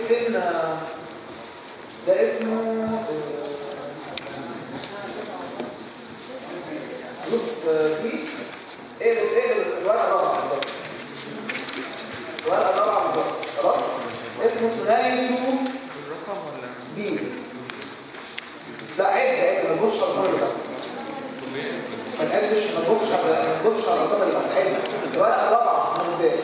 فين آه، ده اسمه جروب دي ايه ايه الورقه الرابعه بالظبط الورقه الرابعه بالظبط خلاص اسمه سوناري 2 الرقم ولا بي لا عد عد ما تبصش على الارقام اللي تحت ما تعدش ما تبصش على ما تبصش على الارقام اللي تحت عد الورقه الرابعه من قدام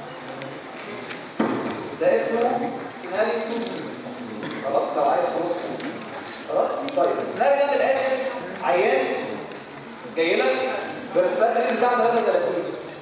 ده اسمه سيناريو 2 بي خلاص لو عايز تبص خلاص طيب السيناريو ده من الاخر عيان جاي لك بالنسبه لك بتاع 33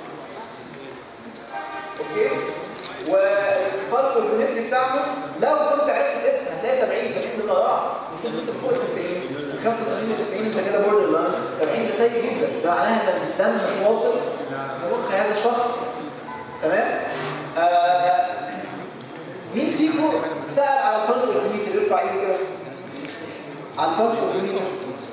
اوكي والبلس اوكسيمتري بتاعته لو كنت عرفت الاسم هتلاقي 70 70 ده ضياع المفروض انت فوق ال 90 85 و 90 انت كده بوردر لاين 70 ده سيء جدا ده معناها ان الدم مش واصل لمخ هذا الشخص تمام آه مين فيكم سأل على البلس اوكسيمتر يرفع ايده كده على البلس اوكسيمتر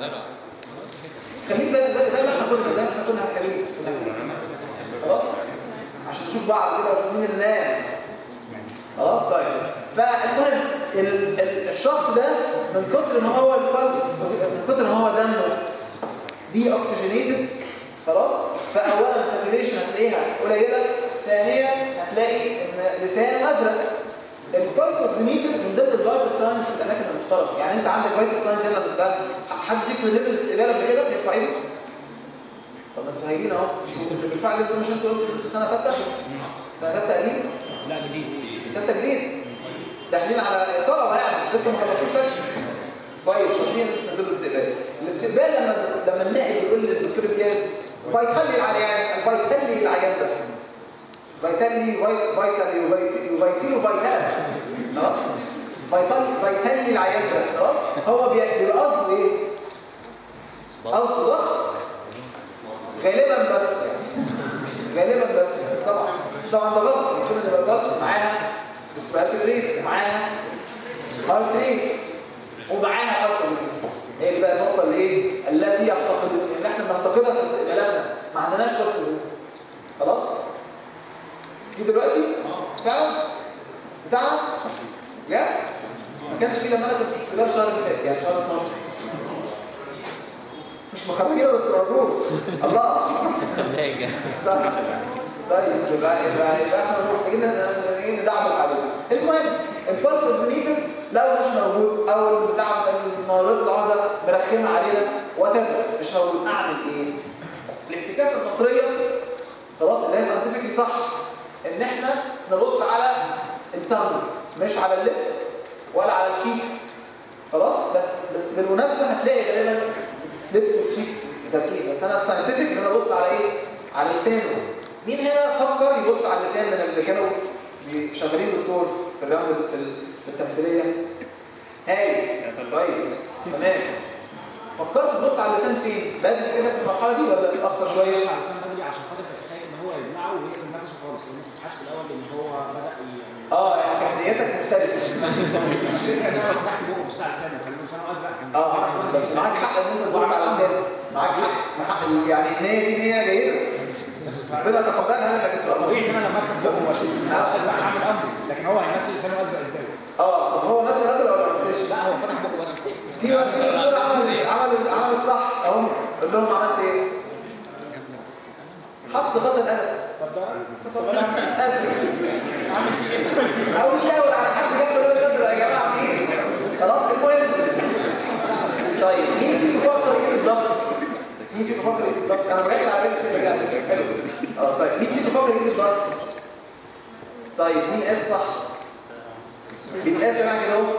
خليك زي زي زي ما احنا كنا زي ما احنا كنا حلوين كنا حلوين. خلاص عشان نشوف بعض كده ونشوف مين اللي نام خلاص طيب فالمهم ال- ال- الشخص ده من كتر ما هو البلس من كتر ما هو دمه دي اوكسجينيتد خلاص فاولا الساتوريشن هتلاقيها قليله ثانيا هتلاقي ان لسانه ازرق البلس اوكسيميتر من ضمن الفايتال ساينس في الاماكن المختلطه يعني انت عندك فايتال ساينس هنا بتبقى حد فيكم نزل استقبال قبل كده يرفع ايده طب ما انتوا هايلين اهو اللي بيرفع ايده مش انتوا قلتوا انتوا سنه سته سنه سته قديم لا جديد سته جديد داخلين على طلبه يعني لسه ما خلصوش سنه كويس شاطرين تنزلوا استقبال الاستقبال لما لما النائب يقول للدكتور امتياز فيتلي العيان الفيتلي العيان ده فيتلي فيت- فيتلي وفيت- وفيتيلو فيتال خلاص فيتل فيتلي العيان ده خلاص هو بي- بيبقى قصده ايه قصده ضغط غالبا بس يعني غالبا بس يعني طبعا طبعا ده غلط المفروض ان يبقى الضغط معاها ريسبيراتوري ريت ومعاها هارت ريت ومعاها ارقام هي دي بقى النقطه اللي ايه التي يفتقد اللي احنا بنفتقدها في استقبالاتنا ما عندناش ضغط خلاص في دلوقتي فعلا بتاعنا لا ما كانش في لما انا كنت في استقبال شهر اللي فات يعني شهر 12 مش مخرجينه بس موجود الله ثلاجة طيب طيب يبقى يبقى يبقى احنا محتاجين ن- ايه ندعبس عليه المهم البلس اوكسيميتر لو مش موجود او بتاع المولود العهده مرخمه علينا وات مش موجود اعمل ايه؟ الافتكاسه المصريه خلاص اللي هي ساينتفكلي صح ان احنا نبص على التنج مش على اللبس ولا على التشيكس خلاص بس بس بالمناسبه هتلاقي غالبا لبس التشيكس زرقين بس انا الساينتفك ان انا ابص على ايه؟ على لسانه مين هنا فكر يبص على اللسان من اللي كانوا بي- شغالين دكتور في الراوند في ال- في التمثيليه هاي كويس تمام فكرت تبص على اللسان فين؟ بدري كده في المرحله دي ولا متاخر شويه؟ بس على لسان بدري عشان خاطر خايف ان هو يمنعه ويقفل نفسه خالص لان انت حاسس الاول ان هو بدا يعني اه يعني نيتك مختلفه الفكره ان انا فتحت بقه بص على لسانه خلي لسانه ازرق كان اه بس معاك حق ان انت تبص على لسانك معاك حق معاك حق يعني النيه دي نيه جيده ربنا تقبلها منك انت طبيعي ان انا لما افتح بقه واشوف ان هو ازرق انا اعمل امر لكن هو هيمثل لسانه ازرق ازاي؟ اه طب هو مثلا ازرق ولا ما مثلش؟ لا هو فتح بقه بس في وقت في دكتور عمل عمل عمل الصح اهو قول لهم عملت ايه؟ حط غطا القلم طب ده طب انا ازرق اعمل فيه ايه؟ او شاور على حد جنبه لون ازرق يا جماعه في ايه؟ خلاص المهم طيب مين فيكم فكر يقيس الضغط؟ مين فيكم فكر يقيس الضغط؟ انا ما جاتش على بالي في المجال حلو اه طيب مين فيكم فكر يقيس الضغط؟ طيب مين قاس صح؟ بيتقاس يا جماعه كده اهو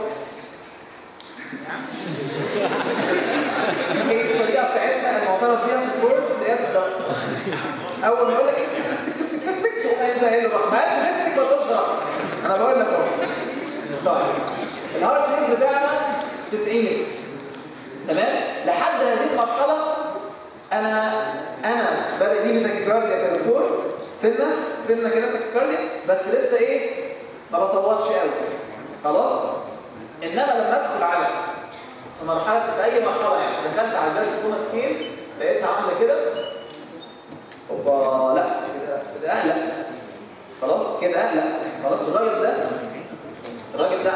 هي الطريقه بتاعتنا المعترف بيها في الكورس لقياس الضغط اول ما يقول لك استك استك استك استك تقوم قايل ده ايه اللي راح ما قالش استك ما تقولش راح انا بقول لك اهو طيب الهارت ريت بتاعنا 90 تمام لحد هذه المرحله انا انا بدا يجيني تاكيكارديا كدكتور سنه سنه كده تاكيكارديا بس لسه ايه ما بصوتش قوي خلاص انما لما ادخل على في مرحله في اي مرحله يعني دخلت على الجهاز توماس سكيل لقيتها عامله كده اوبا لا كده كده اقلق خلاص كده اقلق خلاص الراجل ده الراجل ده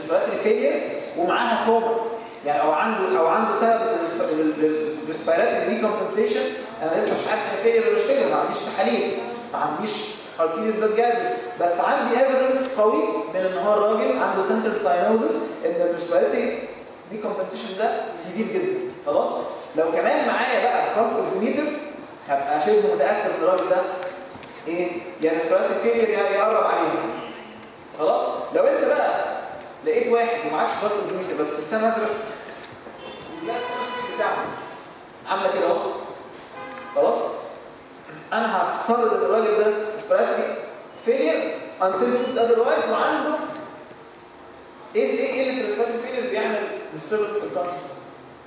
ريسبيراتوري فيلير ومعاها كوما يعني او عنده او عنده سبب الريسبيراتوري دي كومبنسيشن انا لسه مش عارف انا فيلير ولا مش فيلير ما عنديش تحاليل ما عنديش ارتيريال بلاد جازز بس عندي ايفيدنس قوي من ان هو الراجل عنده سنترال ساينوزس ان الريسبيراتوري دي كومبنسيشن ده سيفير جدا خلاص لو كمان معايا بقى بالس اوكسيميتر هبقى شبه متاكد ان الراجل ده ايه يا ريسبيراتوري فيلير يا يقرب عليه خلاص لو انت بقى لقيت واحد ومعكش بالس اوكسيميتر بس لسان ازرق والجهاز التنفسي بتاعته عامله كده اهو خلاص انا هفترض ان الراجل ده ريسبيراتوري فيلير until proved otherwise وعنده ايه ايه ايه اللي في الريسبيراتوري فيلير بيعمل disturbance في الكونشسنس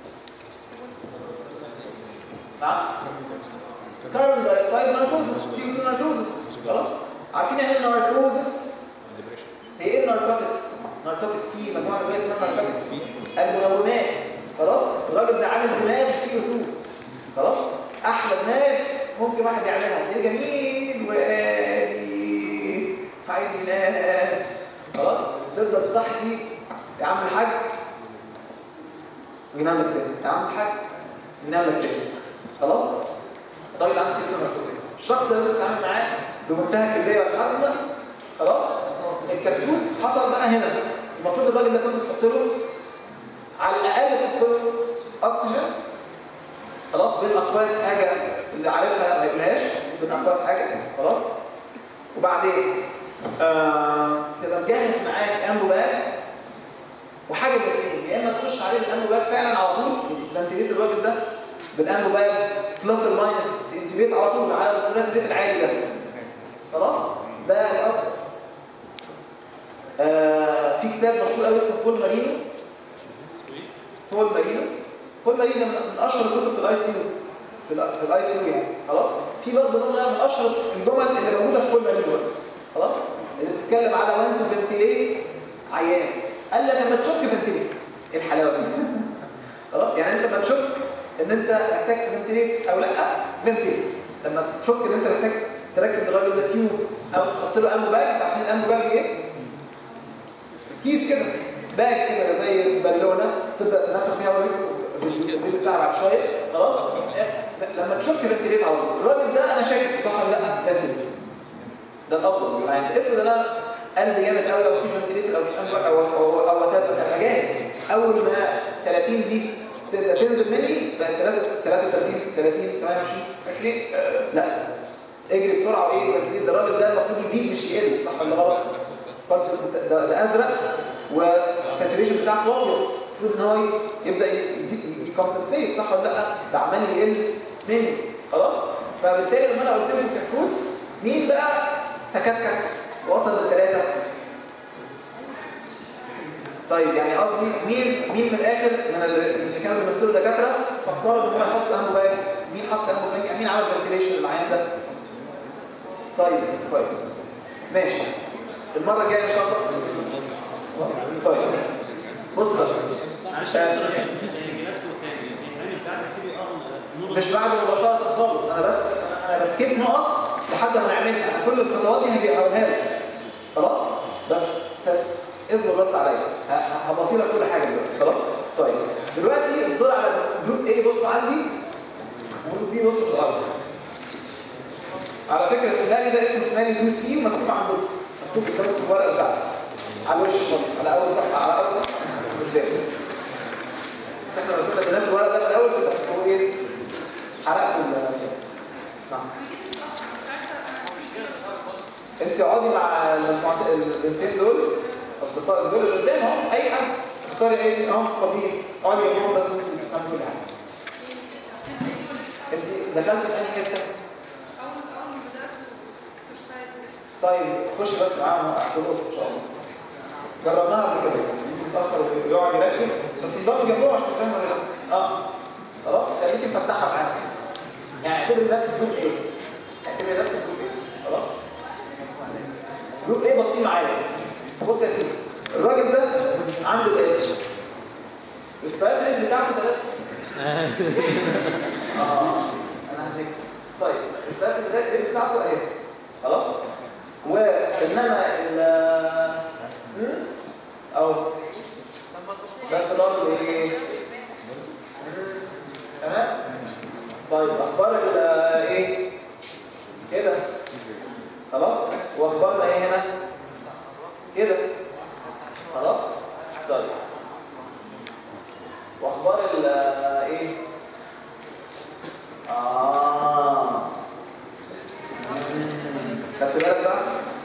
نعم كاربون دايوكسيد ناركوزس سي 2 ناركوزس خلاص عارفين يعني ايه ناركوزس هي ايه الناركوتكس ناركوتكس في مجموعه ادويه اسمها ناركوتكس المنومات خلاص الراجل ده عامل دماغ سي 2 خلاص احلى دماغ ممكن واحد يعملها تلاقيه جميل وادي عايز ينام خلاص تفضل تصحي فيه يا عم الحاج ينام لك تاني يا عم الحاج ينام لك تاني خلاص الراجل عنده سيفتي مركزيه الشخص ده لازم تتعامل معاه بمنتهى الجديه والحزمه خلاص الكتكوت حصل بقى هنا المفروض الراجل ده كنت تحط له على الاقل تحط له اكسجين خلاص بين اقواس حاجه اللي عارفها ما يقولهاش بين اقواس حاجه خلاص وبعدين آه تبقى مجهز معاك امبو باك وحاجه من الاثنين يا اما تخش عليه بالامبو باك فعلا على طول تنتجيت الراجل ده بالامبو باك بلس الماينس تنتجيت على طول على مسؤوليات الريت العالي ده خلاص ده الافضل آه في كتاب مشهور قوي اسمه بول مارينو بول مارينو بول مارينو ده من اشهر الكتب في الاي سي يو في ال في الاي سي يو يعني خلاص في برضه جمله من اشهر الجمل اللي موجوده في بول مارينو خلاص اللي بتتكلم على وين تو فنتيليت عيان قال لك لما تشك فنتيليت ايه الحلاوه دي خلاص يعني انت لما تشك ان انت محتاج تفنتيليت او لا فنتيليت لما تشك ان انت محتاج تركب الراجل ده تيوب او تحط له امبو باج عارفين الامبو باج ايه كيس كده باج كده زي بالونه تبدا تنفخ فيها الفيديو بتاعها بعد شويه خلاص لما تشك فنتيليت على طول الراجل ده انا شاكك صح ولا لا فنتيليت ده الافضل يعني افرض انا قلبي جامد قوي لو مفيش فنتيليتر او مفيش امبو او او او وات ابقى جاهز اول ما 30 دي تبدا تنزل مني بقت 33 30 28 20 آه لا اجري بسرعه وايه الفنتيليتر ده الراجل ده المفروض يزيد مش يقل صح ولا غلط؟ بارس ده, ده ازرق والساتوريشن بتاعته واطيه المفروض ان هو يبدا يكمبنسيت صح ولا لا؟ ده عمال يقل مني خلاص؟ فبالتالي لما انا قلت لكم كتكوت مين بقى تكتكت وصل لثلاثة طيب يعني قصدي مين مين من الاخر من اللي كانوا بيمثلوا دكاتره فكروا ان هم يحطوا امبو باك مين حط امبو باك مين عمل فنتيليشن للعيان ده طيب كويس ماشي المره الجايه ان شاء الله طيب بص بقى معلش الجلاس والتاني الثاني بتاع السي بي ار مش بعد مباشره خالص انا بس انا بسكيب نقط لحد ما نعملها أنا كل الخطوات دي هبقى هقولها لك خلاص بس اصبر بس عليا هبصي لك كل حاجه دلوقتي خلاص طيب دلوقتي الدور على جروب ايه بصوا عندي وجروب بي بصوا في الارض على فكره السيناريو ده اسمه سيناريو 2 سي مكتوب عندكم مكتوب قدامك في الورقه بتاعتك على الوش خالص على اول صفحه على اول صفحه قدام بس احنا لو كنا اديناك الورقه ده في الاول كنت هتقول ايه حرقت نعم انت اقعدي مع المجموعات البنتين دول اصدقاء دول اللي قدام اهو اي حد اختاري اي اهو فاضيين اقعدي جنبهم بس ممكن تفهمي كل حاجه انت دخلت في انهي حته طيب خش بس معاهم هتلقط ان شاء الله جربناها قبل كده متاخر ويقعد يركز بس انضم جنبه عشان تفهم ولا لا اه خلاص خليكي مفتحه معاك يعني اعتبري نفسك جروب ايه اعتبري نفسك جروب ايه خلاص جروب ايه بصي معايا بص يا سيدي الراجل ده عنده ايش الريسبيراتوري بتاعته ثلاثه اه انا هنكتب طيب الريسبيراتوري بتاعته اهي خلاص وانما ال اهو بس برضه ايه تمام طيب اخبار ال ايه كده خلاص واخبارنا ايه هنا كده خلاص طيب واخبار ال ايه اه مم. خدت بالك بقى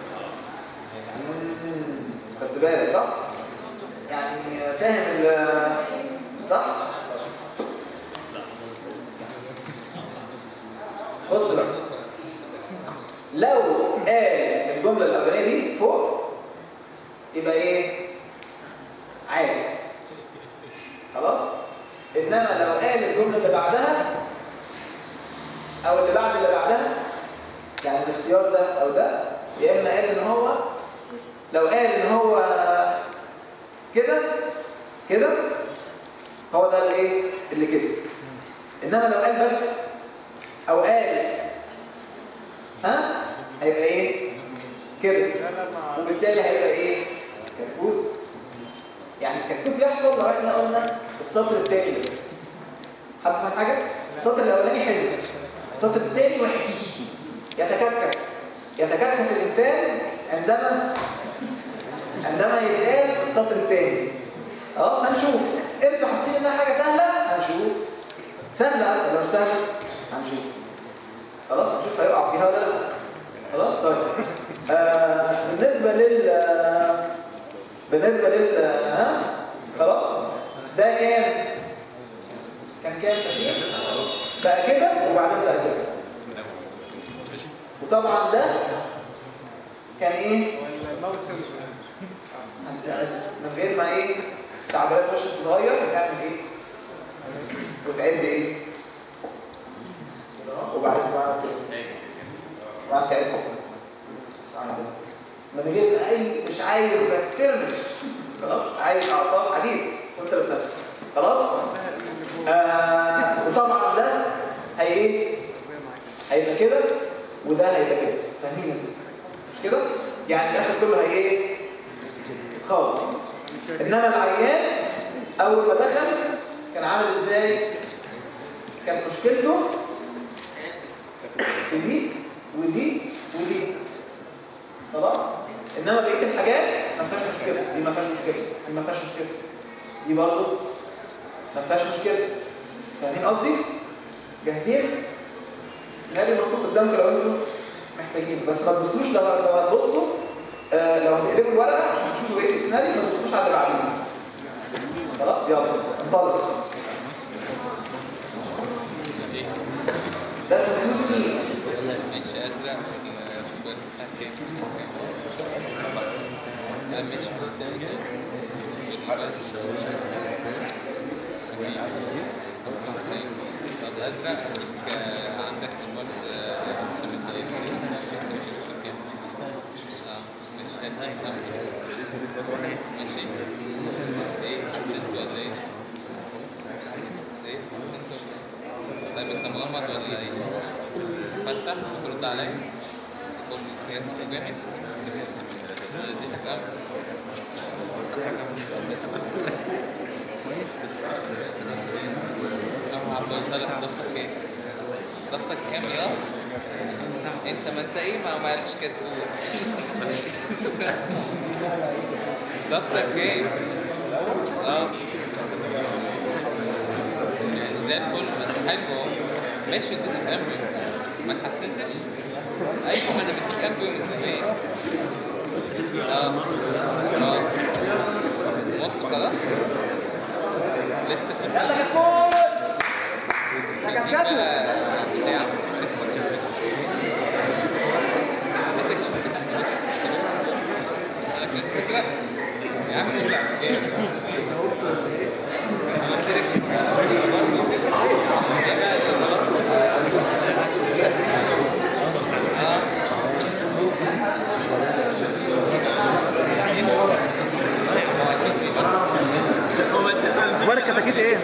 مم. خدت بالك صح يعني فاهم ال صح بص بقى لو قال الجمله الاولانيه دي فوق يبقى ايه عادي خلاص انما لو قال الجمله اللي بعدها او اللي بعد اللي بعدها يعني الاختيار ده او ده يا اما قال ان هو لو قال ان هو كده كده هو ده الايه اللي كده انما لو قال بس او قال ها هيبقى ايه كده وبالتالي هيبقى ايه كتكوت يعني الكتكوت يحصل لو احنا قلنا السطر الثاني ده حد فاهم حاجه السطر الاولاني حلو السطر الثاني وحش يتكتكت يتكتكت الانسان عندما عندما يتقال السطر الثاني خلاص هنشوف انتوا حاسين انها حاجه سهله هنشوف سهله ولا مش سهله هنشوف خلاص هنشوف هيقع فيها ولا لا خلاص طيب آه بالنسبه لل آه، بالنسبه لل آه، ها خلاص ده كان كان كام تقريبا بقى كده وبعدين بقى كده وطبعا ده كان ايه هتعمل من غير ما ايه تعبيرات وشك تتغير هتعمل ايه وتعد ايه كده اهو، وبعدين بعمل كده وبعدين تعد تعمل كده. من غير ما اي مش عايزك ترمش خلاص عايز اعصاب حديد وانت بتمثل خلاص آه وطبعا ده هي ايه هيبقى كده وده هيبقى كده فاهمين انتوا مش كده يعني الاخر كله هي ايه خالص انما العيان اول ما دخل كان عامل ازاي كانت مشكلته في دي ودي ودي خلاص انما بقيه الحاجات ما فيهاش مشكله دي ما فيهاش مشكله دي ما فيهاش مشكله دي برضه ما فيهاش مشكله فاهمين قصدي جاهزين السيناريو مكتوب قدامكم لو انتم محتاجين بس ما تبصوش لو لو هتبصوا آه لو هتقلبوا الورقه عشان تشوفوا بقيه السيناريو ما تبصوش على اللي بعدين خلاص يلا انطلق ده اسمه 2 سي مش ازرق السكوير بتاع كام ده مش قدام كده طب ازرق عندك المال من عليه كام اه مش ازرق ماشي ايه حسنت ولا ايه؟ ايه حسنت ولا ايه؟ طيب انت مغمض ولا ايه؟ فتح ترد عليا تقول لي اسمه جاهد انا اديتك امر اه عبد الصالح ضغطك ايه؟ ضغطك كام يا انت ما انت ايه ما ما عرفتش كده تقول ضغطك ايه؟ اه يعني زي الفل ما انت حلو اهو ماشي اديتك امر ما اتحسنتش ايوه ما انا مديك امر من زمان اه اه مت خلاص لسه في يلا كتكوت ده كان دي كتكوت بقى بتاع اسمه كده. عندك شوف تحت بس. انا كنت فكره يا عم قول على كده انا قلت لك برضه يا بقى اللي غلط. اه هو اكيد في برضه اخبار الكتاكيت ايه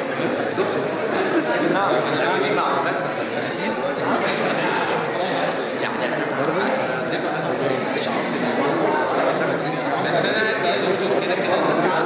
بس انا عايز اقول لكم كده كده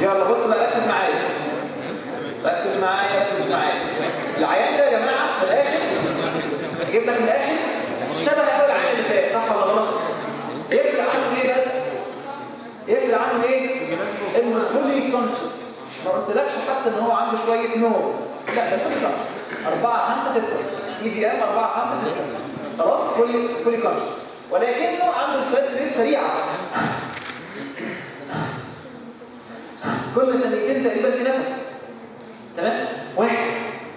يلا بص بقى ركز معايا ركز معايا ركز معايا العيان ده يا جماعه من الاخر اجيب لك من الاخر شبه قوي العيان اللي فات صح ولا غلط يفرق عنه ايه بس يفرق عنه ايه انه فولي كونشس ما قلتلكش حتى ان هو عنده شويه نوم لا ده فولي كونشس 4 5 6 اي في ام 4 5 6 خلاص فولي فولي كونشس ولكنه عنده ريسبيراتوري ريت سريعه كل ثانيتين تقريبا في نفس تمام واحد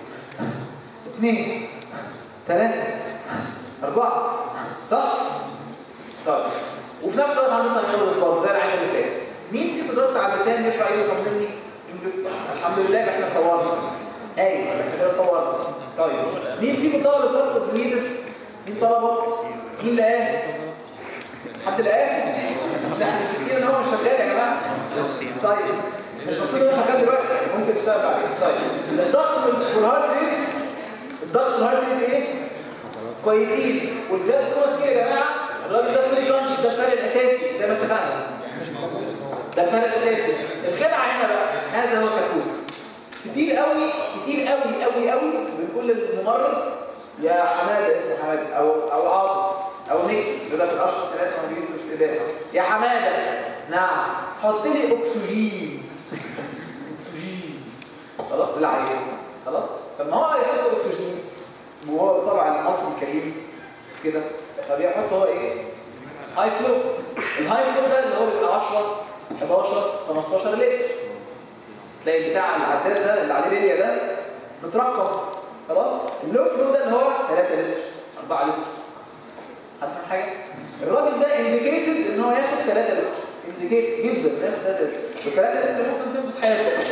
اثنين ثلاثة أربعة صح؟ طيب وفي نفس الوقت عنده ساينوزس برضه زي العين اللي فات مين فيكم بص على اللسان يرفع ايده يطمني الحمد لله احنا اتطورنا ايوه احنا كده اتطورنا طيب مين فيكم طلب البلس اوكسيميتر مين طلبه مين لقاه حد لقاه ده احنا كتير ان هو مش شغال يا جماعه طيب مش المفروض هو شغال دلوقتي ممكن يشتغل بعدين طيب الضغط والهارت ريت الضغط والهارت ريت ايه كويسين والجهاز كويس كده يا جماعه الراجل ده فولي كونشس ده الفرق الاساسي زي ما اتفقنا ده الفرق الاساسي الخدعه هنا بقى هذا هو كتكوت كتير قوي كتير قوي قوي قوي بنقول للممرض يا حماده اسمه حماده او او عاطف او مكي دول الاشهر ثلاثه موجودين في الاستقبال يا حماده نعم حط لي اكسجين اكسجين خلاص للعيان خلاص فما هو يحط اكسجين وهو طبعا المصري الكريم كده فبيحط هو ايه هاي فلو الهاي فلو ده اللي هو بيبقى 10 11 15 لتر تلاقي بتاع العداد ده اللي عليه ليليا ده مترقم خلاص اللو فلو ده اللي هو 3 لتر 4 لتر هتفهم حاجه الراجل ده انديكيتد ان هو ياخد 3 لتر انديكيتد جدا انه ياخد 3 لتر وال3 لتر ممكن تنقذ حياته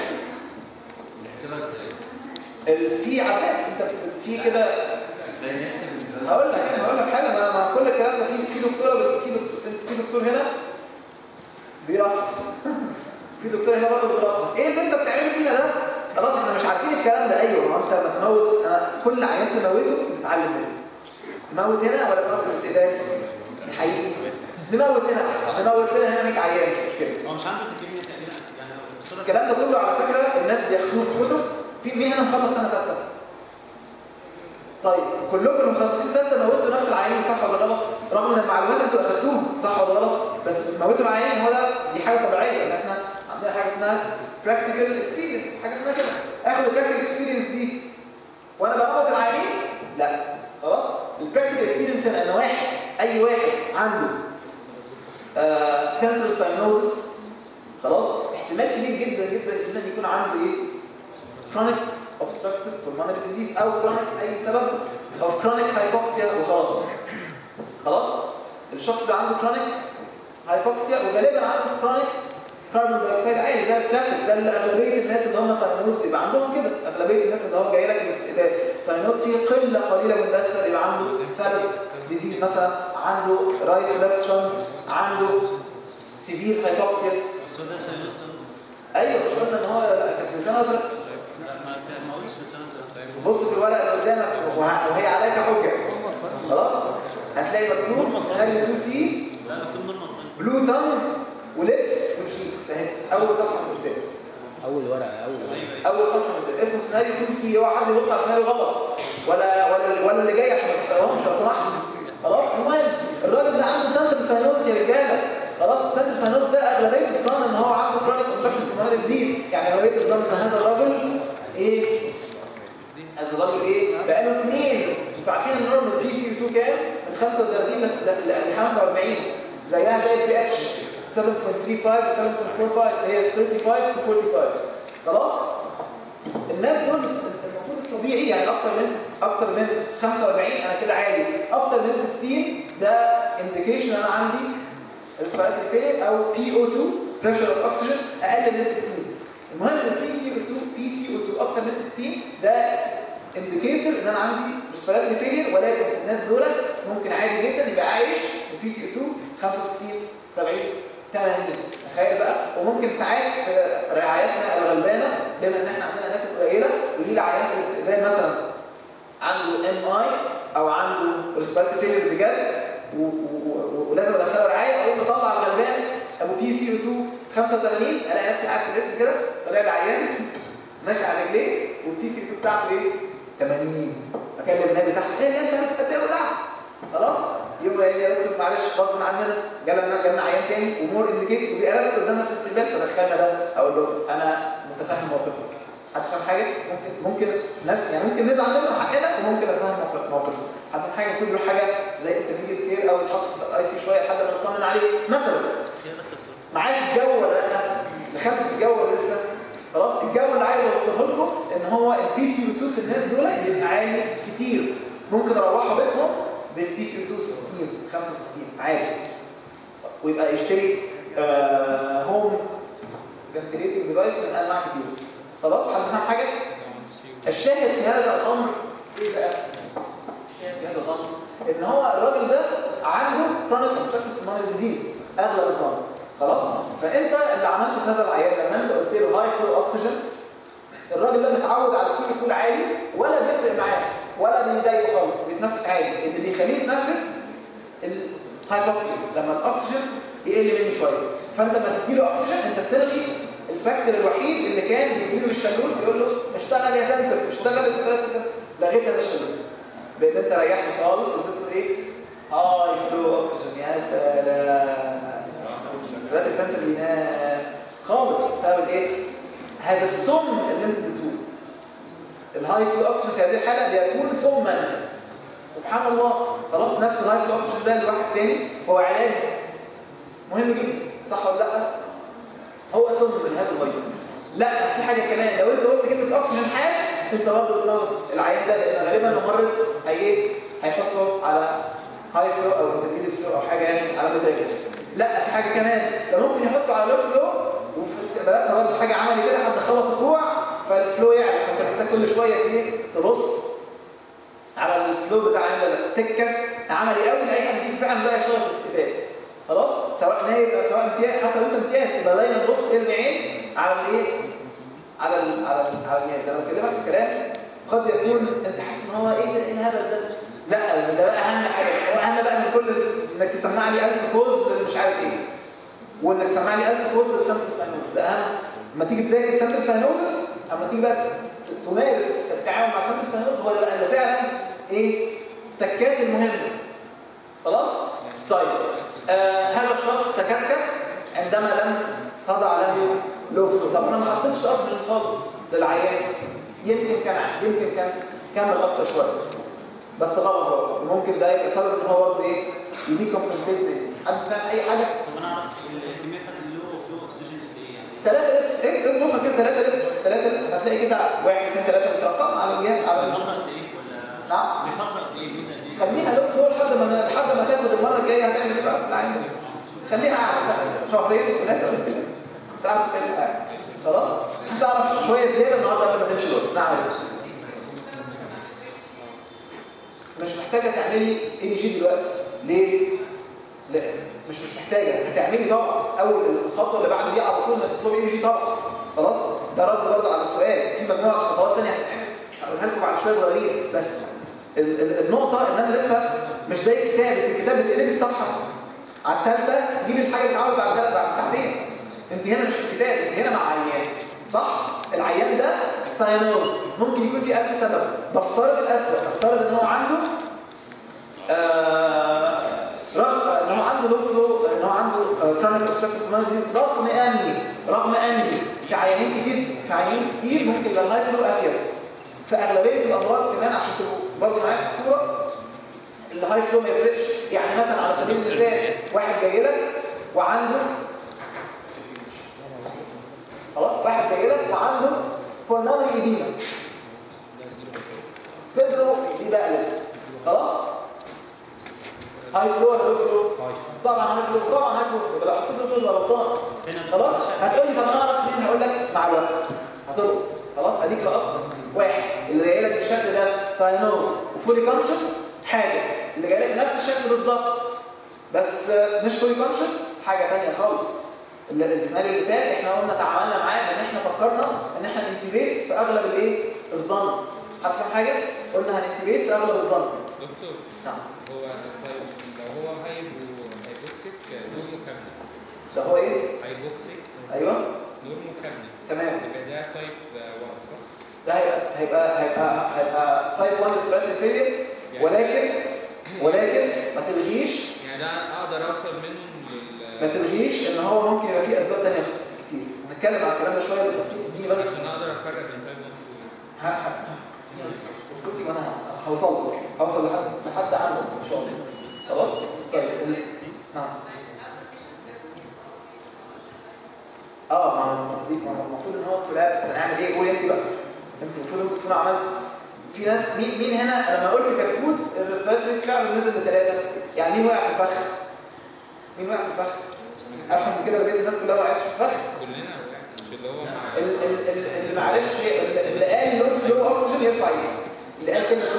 ال- في عداد انت بت- في كده هقول لك انا هقول لك حاجه ما أنا- ما كل الكلام ده في في دكتوره بت- في دكتور في دكتور هنا بيرفص في دكتور هنا برضه بترفص ايه اللي انت بتعمله فينا ده خلاص احنا مش عارفين الكلام ده ايوه ما انت لما تموت انا كل عيان تموته بتتعلم منه تموت هنا ولا تموت في الاستقبال الحقيقي نموت هنا احسن نموت لنا هنا 100 عيان مش مشكله هو مش عنده تكليف تقريبا يعني الصورة الكلام ده كله على فكره الناس بياخدوه في كتب في مين هنا مخلص سنه سته طيب كلكم اللي مخلصين سته موتوا نفس العيانين صح ولا غلط رغم ان المعلومات انتوا اخدتوها صح ولا غلط بس موتوا العيانين هو ده دي حاجه طبيعيه ان احنا عندنا حاجه اسمها براكتيكال اكسبيرينس حاجه اسمها كده اخد البراكتيكال اكسبيرينس دي وانا بموت العيانين لا خلاص البراكتيكال اكسبيرينس هنا ان واحد اي واحد عنده سنترال ساينوزس خلاص احتمال كبير جدا جدا جدا يكون عنده ايه chronic obstructive pulmonary disease او chronic اي سبب of chronic hypoxia وخلاص خلاص الشخص ده عنده chronic hypoxia وغالبا عنده chronic كاربون دايوكسيد عالي ده الكلاسيك ده اللي اغلبيه الناس اللي هم ساينوز يبقى عندهم كده اغلبيه الناس اللي هو جاي لك الاستقبال ساينوز فيه قله قليله من الناس يبقى عنده ثابت ديزيز مثلا عنده رايت ليفت شنت عنده سيفير هايبوكسيا الصورة ده سيلوس ايوه مش قلنا ان هو كانت لسان ازرق ما ما قولش لسان بص في الورقه اللي قدامك وه- وهي عليك حجه خلاص هتلاقي مكتوب خلي 2 سي لا مكتوب نورمال بلو تانج ولبس وشيكس اهي اول صفحه من قدام اول ورقه اول ورقه اول صفحه من قدام اسمه سيناريو 2 سي اوعى حد يبص على سيناريو غلط ولا ولا ولا اللي جاي عشان ما تحرقهمش لو سمحت خلاص المهم الراجل ده عنده سنتر ساينوس يا رجاله خلاص السنتر ساينوس ده اغلبيه الظن ان هو عنده كرونيك اوبستراكتيف pulmonary ديزيز يعني اغلبيه الظن ان هذا الرجل ايه هذا الراجل ايه بقاله سنين انتوا عارفين النورمال بي سي 2 كام من 35 ل ل- ل 45 زيها زي البي اتش 7.35 و 7.45 هي 35 to 45 خلاص الناس دول المفروض الطبيعي يعني اكتر من اكتر من 45 انا كده عالي اكتر من 60 ده انديكيشن انا عندي ريسبيراتوري فيلير او بي او 2 بريشر اوف اوكسجين اقل من 60 المهم ان البي سي او 2 بي سي او 2 اكتر من 60 ده انديكيتور ان انا عندي ريسبيراتوري فيلير ولكن في الناس دولت ممكن عادي جدا يبقى عايش البي سي او 2 65 70 80 تخيل بقى وممكن ساعات في رعايتنا الغلبانه بما ان احنا عندنا اماكن قليله ويجي لي عيان في الاستقبال مثلا عنده ام اي او عنده ريسبيراتوري فيلير بجد و- و- و- ولازم ادخله رعايه اقوم مطلع الغلبان ابو بي سي او 2 85 الاقي نفسي قاعد في الاسم كده طالع لي عيان ماشي على رجليه والبي سي 2 بتاعته ايه 80 اكلم النبي تحت ايه انت بتحب ايه ولا خلاص يبقى قال لي يا دكتور معلش غصب عننا جالنا جالنا عيان تاني ومور انديكيت وبيأرست قدامنا في الاستقبال فدخلنا ده اقول له انا متفهم موقفك حد فاهم حاجه ممكن ممكن ناس يعني ممكن نزعل منه حقنا وممكن اتفهم موقف- موقفه حد فاهم حاجه المفروض يروح حاجه زي انترميديت كير او يتحط في الاي سي شويه لحد ما نطمن عليه مثلا معايا في الجو ولا لا دخلت في الجو ولا لسه خلاص الجو اللي عايز اوصله لكم ان هو البي سي 2 في الناس دول بيبقى عالي كتير ممكن اروحوا بيتهم بس بي سي 2 60 65 عادي ويبقى يشتري آه هوم فنتليتنج ديفايس من انواع كتير خلاص حد فاهم حاجه الشاهد في هذا الامر ايه بقى الشاهد في هذا الامر ان هو الراجل ده عنده كرونيك obstructive pulmonary disease اغلب الظن خلاص فانت اللي عملته في هذا العيان لما انت قلت له هاي فلو اوكسجين الراجل ده متعود على السي طول عالي ولا بيفرق معاه ولا بيضايقه خالص بيتنفس عادي اللي بيخليه يتنفس الهايبوكسيا لما الاكسجين بيقل مني شويه فانت لما تديله اكسجين انت بتلغي الفاكتور الوحيد اللي كان بيديله للشلوت يقول له اشتغل يا سنتر اشتغل الثلاثه سنتر لغيت هذا الشلوت لان انت ريحته خالص واديت له ايه هاي فلو اوكسجين يا سلام سلات سنتر بينام خالص بسبب ايه هذا السم اللي انت اديته له. الهاي فلو اوكسجين في هذه الحاله بيكون سما سبحان الله خلاص نفس الهاي فلو اوكسجين ده لواحد تاني هو علاج مهم جدا صح ولا لا هو سم من هذا المريض لا في حاجه كمان لو انت قلت كلمه اكسجين حاف انت برضه بتموت العيان ده لان غالبا الممرض هي ايه هيحطه على هاي فلو او انترميديت فلو او حاجه يعني على مزاجه لا في حاجه كمان ده ممكن يحطه على لو فلو وفي استقبالاتنا برضه حاجه عملي كده حد خبط الكوع فالفلو يعلى فانت محتاج كل شويه ايه تبص على الفلو بتاع عند التكه عملي قوي لاي حد فيك فعلا بقى يشتغل في الاستقبال خلاص سواء نايب او سواء امتياز حتى لو انت امتياز تبقى دايما تبص ارمي عين على الايه على ال على ال على الجهاز انا بكلمك في كلام قد يكون انت حاسس ان هو ايه ده ايه الهبل ده لا ده بقى اهم حاجه هو اهم بقى من كل ال- انك تسمع لي 1000 كوز مش عارف ايه وانك تسمع لي 1000 كوز للسنتر ساينوز ده اهم لما تيجي تذاكر سنتر ساينوزس اما تيجي بقى ت- تمارس التعامل مع سنتر ساينوز هو ده بقى اللي فعلا ايه تكات المهمه خلاص طيب آه هذا الشخص تكتكت عندما لم تضع له لو فلو طب انا ما حطيتش اكسجين خالص للعيان يمكن كان يمكن كان كمل اكتر شويه بس غلط برضه ممكن ده يبقى سبب ان هو برضه ايه يدي كومبنسيت مني حد فاهم اي حاجه طب انا اعرف الكميه بتاعت اللو فلو اكسجين قد ايه يعني 3 لتر ايه اظبطها كده 3 لتر 3 لتر هتلاقي كده 1 2 3 مترقم على الجهاز على ال- بيفضل قد ايه ولا نعم بيفضل قد ايه مدة قد ايه خليها لو فلو لحد ما لحد ما تاخد المره الجايه هتعمل ايه بقى في العين ده خليها قاعده شهرين ثلاثه ولا كده تعرف ايه اللي هيحصل خلاص هتعرف شويه زياده النهارده قبل ما تمشي دول نعم مش محتاجه تعملي اي جي دلوقتي ليه لا مش مش محتاجه هتعملي طبعا اول الخطوه اللي بعد دي على طول انك تطلبي اي جي طبعا خلاص ده رد برضه على السؤال في مجموعه خطوات ثانيه هتتعمل هقولها لكم بعد شويه صغيرين بس ال- ال- النقطه ان انا لسه مش زي الكتاب انت الكتاب بتقلبي الصفحه على الثالثه تجيبي الحاجه اللي اتعملت بعد ثلاث بعد ساعتين انت هنا مش في الكتاب انت هنا مع عيان صح العيان ده ساينوز ممكن يكون في ألف سبب بفترض الأسوأ بفترض ان هو عنده آه رغم ان هو عنده لو فلو ان هو عنده كرونيك اوبستراكتيف مانجمنت رغم اني رغم اني في عيانين كتير في عيانين كتير ممكن يبقى الهاي فلو افيد في اغلبيه الامراض كمان عشان تبقوا برضه معايا في الصوره الهاي فلو ما يفرقش يعني مثلا على سبيل المثال واحد جاي لك وعنده خلاص واحد جاي لك وعنده pulmonary edema صدره بيبقلب خلاص هاي فلو ولا لو فلو طبعا هاي فلو طبعا هاي فلو يبقى لو حطيت له فلو يبقى غلطان خلاص هتقول لي طب انا اعرف منين هقول لك مع الوقت هتلقط خلاص اديك لقطت واحد اللي جاي لك بالشكل ده ساينوز وفولي كونشس حاجه اللي جاي لك نفس الشكل بالظبط بس آه، مش فولي كونشس حاجه ثانيه خالص ال- السيناريو اللي فات احنا قلنا تعاملنا معاه ان احنا فكرنا ان احنا ننتبيت في اغلب الايه الظن هتفهم حاجه قلنا هننتبيت في اغلب الظن دكتور نعم هو طيب لو هو هايبو هايبوكسيك نومه كام؟ ده هو ايه هايبوكسيك فيلير ولكن ولكن ما تلغيش يعني ده اقدر اوصل منه ما لل تلغيش ان هو ممكن يبقى فيه اسباب تانية كتير هنتكلم على الكلام ده شويه بالتفصيل اديني بس عشان اقدر افرق بين تايب 1 ها ها ها. اديني بس فرصتي وانا هوصل لك هوصل لحد لحد عندك ان شاء الله خلاص طيب ال... نعم اه ما ما دي ما هو المفروض ان هو كولابس هنعمل ايه قولي انت بقى انت المفروض انت تكونوا عملتوا في ناس مين مين هنا لما قلت كتكوت الريسبيراتوري فعلا نزل لثلاثه يعني مين وقع في الفخ مين وقع في الفخ افهم من كده لقيت الناس كلها وقعت في الفخ كلنا ولا مش اللي هو مع ال- ال- ال- اللي ما عرفش اللي قال لو فلو اكسجين يرفع ايده اللي قال كلمه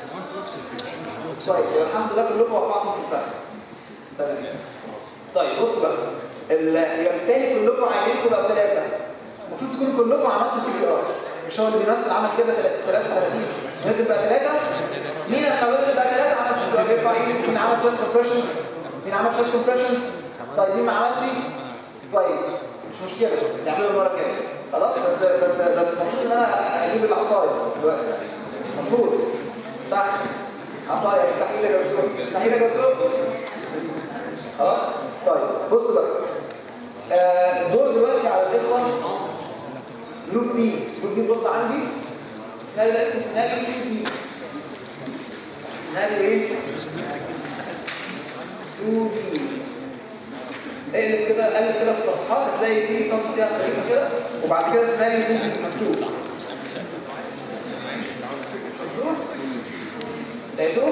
كويس الحمد لله كلكم وقعتم في الفخ تمام طيب بصوا بقى ال- يبقى بالتالي كلكم عينينكم بقوا ثلاثه المفروض تكونوا كلكم عملتوا سي بي ار مش هو اللي بيمثل عمل كده 33 نزل بقى ثلاثه مين لما نزل بقى ثلاثه عمل سي بي ار يرفع ايده مين عمل تشست كومبريشنز مين عمل تشست كومبريشنز طيب مين ما عملش كويس مش مشكله تعملوا المره الجايه خلاص بس بس بس المفروض ان انا اجيب العصايه دلوقتي المفروض صح عصايه افتح ايدك يا دكتور افتح ايدك يا دكتور خلاص طيب بص بقى آه، الدور دلوقتي على الاخوه جروب بي جروب بي بص عندي السيناريو ده اسمه سيناريو بي سيناريو ايه 2 دي اقلب كده قلب كده في الصفحات هتلاقي فيه صفحه فيها خريطه كده وبعد كده سيناريو 2 دي مكتوب شفتوه؟ لقيتوه؟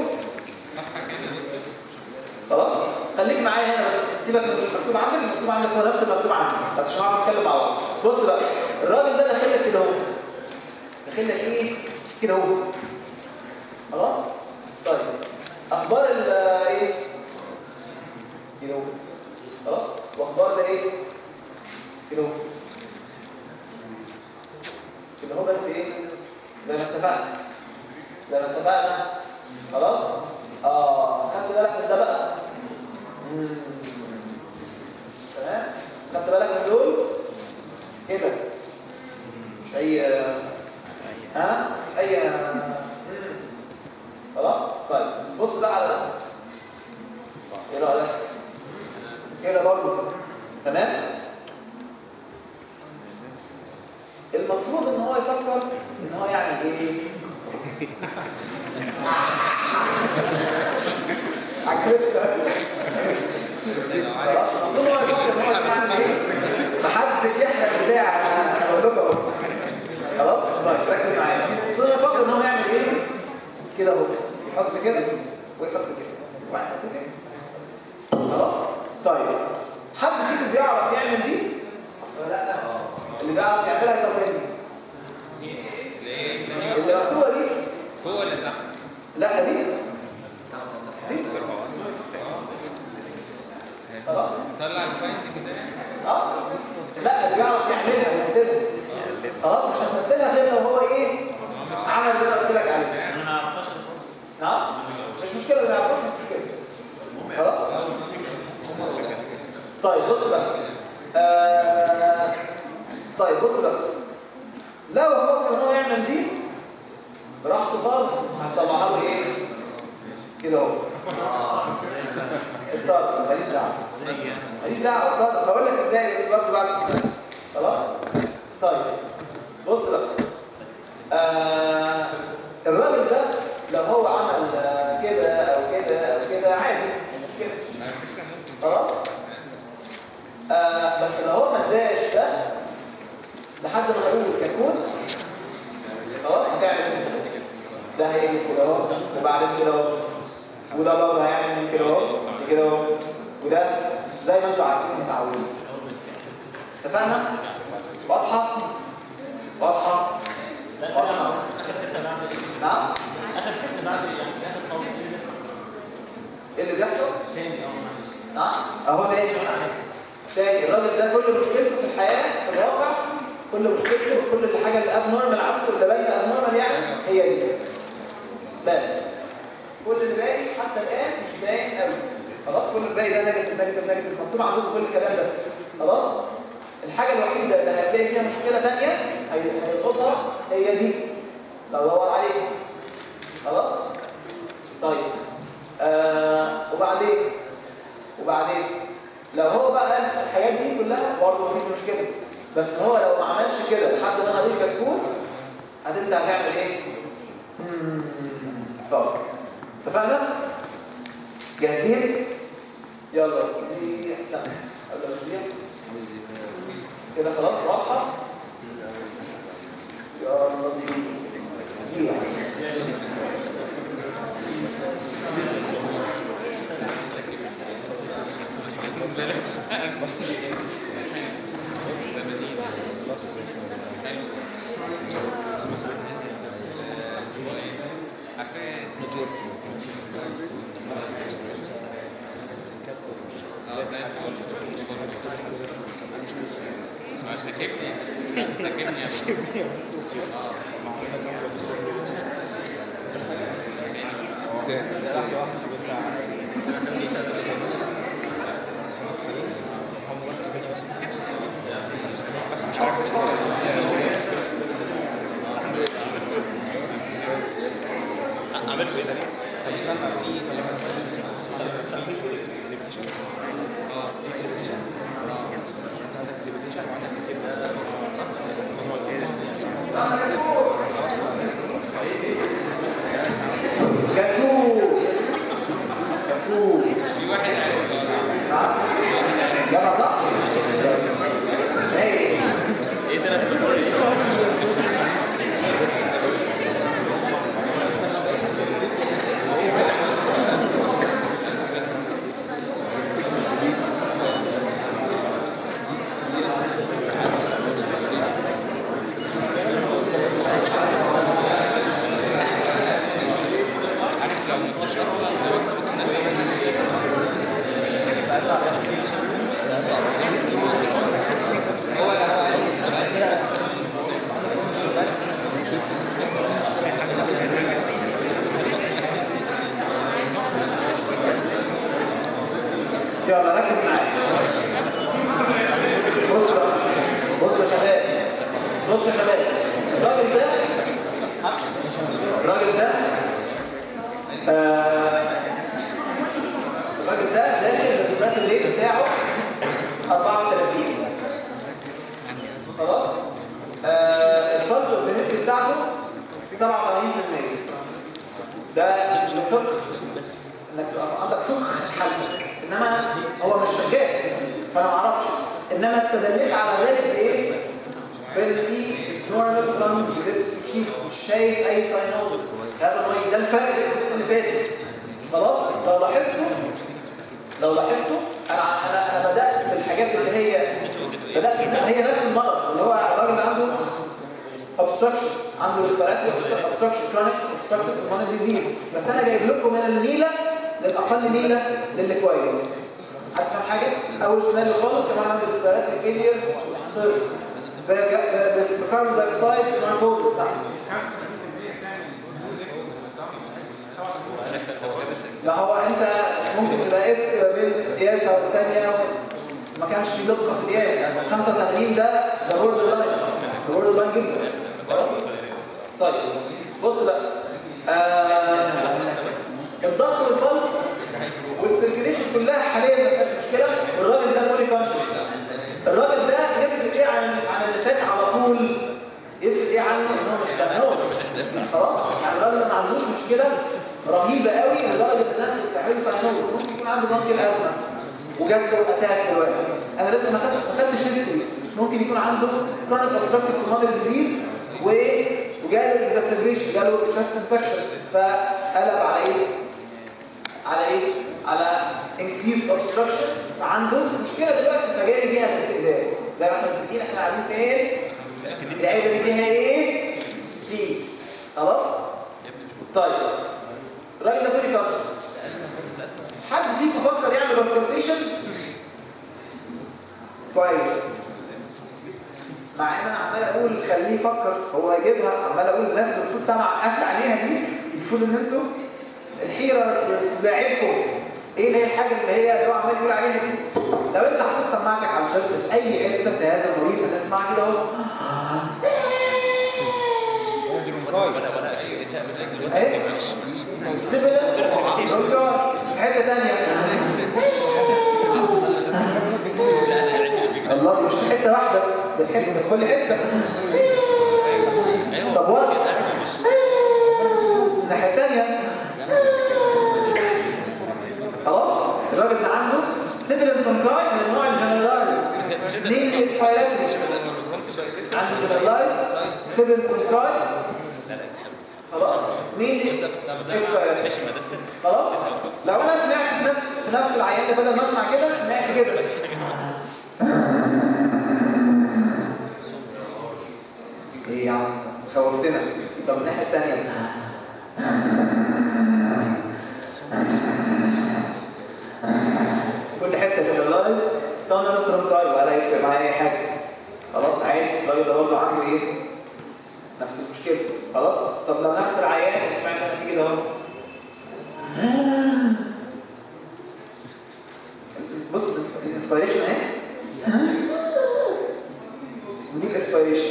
خلاص؟ خليك معايا هنا بس سيبك من المكتوب عندك المكتوب عندك هو نفس المكتوب عندي بس عشان نعرف نتكلم مع بعض بص بقى الراجل ده داخل لك كده اهو داخل لك ايه؟ كده اهو خلاص؟ طيب اخبار ال ايه؟ كده اهو خلاص؟ واخبار ده ايه؟ كده اهو كده اهو بس ايه؟ زي ما اتفقنا زي ما اتفقنا خلاص؟ اه خدت بالك من ده بقى؟ مم. تمام؟ خدت بالك من دول؟ كده مش اي ها؟ مش اي مم. خلاص؟ طيب بص بقى على ده ايه رأيك؟ كده برضه تمام؟ المفروض ان هو يفكر ان هو يعمل ايه؟ عجبتك خلاص المفروض هو يفكر ان هو يعمل ايه؟ محدش يحرق بتاع انا أنا بقول لكم اهو خلاص؟ طيب ركز معايا المفروض هو يفكر ان هو يعمل ايه؟ كده اهو يحط كده ويحط كده وبعدين يحط كده خلاص؟ طيب حد فيكم بيعرف يعمل دي؟ ولا لا؟ اللي بيعرف يعملها يطمني ليه؟ اللي مكتوبه دي هو اللي تحت لا دي دي خلاص طلع الفاينز كده يعني اه لا اللي بيعرف يعملها يمثلها خلاص مش هتمثلها غير لو هو ايه عمل اللي انا قلت لك عليه انا ما اعرفش نعم مش مشكله اللي ما يعرفوش مش مشكله خلاص طيب بص بقى آه... طيب بص بقى لو فكر ان هو يعمل دي براحته خالص هتطلعها له ايه كده اهو اتصرف ماليش دعوه ماليش دعوه اتصرف هقول لك ازاي بس برضه بعد السؤال خلاص طيب بص بقى آه الراجل ده لو هو عمل آه، كده او كده او كده عادي مش مشكله على فكره ممكن خلاص آه بس لو هو ما اداش ده لحد ما يقول ككود خلاص هتعمل كده ده هيجي كده اهو وبعدين كده اهو وده برضه هيعمل من كده اهو كده اهو وده زي ما انتوا عارفين متعودين اتفقنا؟ واضحه؟ واضحه؟ بس واضحه انا اخر حته بعمل ايه؟ نعم؟ اخر حته بعمل يعني اخر توصيل بس ايه اللي بيحصل؟ تاني اه معلش نعم اهو تاني تاني الراجل ده كل مشكلته في الحياة في الواقع كل مشكلته كل الحاجة اللي اب نورمال عنده اللي باينه اب نورمال يعني هي دي بس كل اللي باقي حتى الآن مش باين قوي خلاص كل الباقي ده نيجاتيف نيجاتيف نيجاتيف مكتوب عندكم كل الكلام ده خلاص الحاجة الوحيدة اللي هتلاقي فيها مشكلة تانية هي- هيلقطها هي دي لو دور عليها خلاص طيب آه وبعدين وبعدين لو هو بقى قال الحاجات دي كلها برضه مفيش مشكله بس هو لو ما عملش كده لحد ما انا اقول كتكوت هتنت هتعمل ايه؟ مم، خلاص اتفقنا؟ جاهزين؟ يلا زي استنى يلا زي كده خلاص واضحه؟ يلا زي زي عارفة اسمه اه زي الفل اه تكبني تكبني يا بابا. عملت ايه تاني؟ طب استنى في اه كتكوت كتكوت في واحد عارف اه نعم جابها صح؟ هي ايه؟ ايه ده انا بقول عارف لو مفيش اصلا لو كنت يلا ركز معايا بص بقى بص يا شباب بص يا شباب الراجل ده الراجل ده آه، الراجل ده داخل بالنسبات الريت بتاعه 34 خلاص آه البلس اوكسيمتري بتاعته 87% ده الفقه انك تبقى عندك فقه حلك انما هو مش شغال فانا ما اعرفش انما استدليت على ذلك بايه؟ بان في نورمال لانج ليبس شيتس مش شايف اي ساينوزس هذا المريض ده الفرق بين الكورس اللي فاتت خلاص لو لاحظتوا لو لاحظتوا انا انا انا بدات بالحاجات اللي هي بدات هي نفس المرض اللي هو الراجل اللي عنده obstruction عنده respiratory obstruction chronic obstructive pulmonary disease بس انا جايب لكم من النيله للاقل نيله للي كويس هتفهم حاجه اول سيناريو خالص كان واحد عنده respiratory failure صرف ب- بس بكاربون دايوكسيد ناركوزس لا هو انت ممكن تبقى قست ما بين قياسه والثانيه ما كانش في دقه في القياس 85 ده ده بورد لاين ده بورد لاين جدا خلاص؟ طيب بص بقى آه الضغط والبلس والسيركيليشن كلها حاليا ما فيهاش مشكله والراجل ده فولي كونشس الراجل ده يفرق ايه عن عن اللي فات على طول يفرق ايه عنه ان هو مش ساينوز خلاص يعني الراجل ده ما عندوش مشكله رهيبه قوي لدرجه انها بتعمل ساينوز ممكن يكون عنده ممكن ازمه وجات له اتاك دلوقتي انا لسه ما خدتش ما خدتش هيستوري ممكن يكون عنده كرونيك اوبستراكتيف pulmonary ديزيز و وجاله اكزاسربيشن جاله chest انفكشن فقلب على ايه على ايه على increased obstruction فعنده مشكله دلوقتي فجاري بيها الاستقبال زي ما احنا متفقين احنا قاعدين فين العيبه دي فيها ايه في خلاص طيب الراجل ده فولي كونشس حد فيكم فكر يعمل باسكالتيشن كويس مع ان انا عمال اقول خليه يفكر هو يجيبها عمال اقول الناس اللي المفروض سامعه قافله عليها دي المفروض ان انتوا الحيره تداعبكم ايه اللي هي الحاجه اللي هي اللي هو عمال يقول عليها دي لو انت حطيت سماعتك على الجست في اي حته في هذا المريض هتسمع كده اهو اهي سيبلنت برونكاي في حته ثانيه الله دي مش في حته واحده ده في حته ده في كل حته طب ورا الناحيه الثانيه خلاص الراجل ده عنده سيبلنت برونكاي من النوع الجنرالايز مين اكسبيراتوري عنده جنرالايز سيبلنت برونكاي خلاص مين دي اكسبيراتوري خلاص لو انا سمعت في نفس في نفس العيان ده بدل ما اسمع كده سمعت كده ايه يا عم خوفتنا طب الناحيه الثانيه كل حته جنرالايز سونرس رونكاي ولا يفرق معايا اي حاجه خلاص عادي الراجل ده برضه عنده ايه نفس المشكله خلاص طب لو نفس العيان سمعت انا في كده اهو بص الانسبيريشن اهي ودي الاكسبيريشن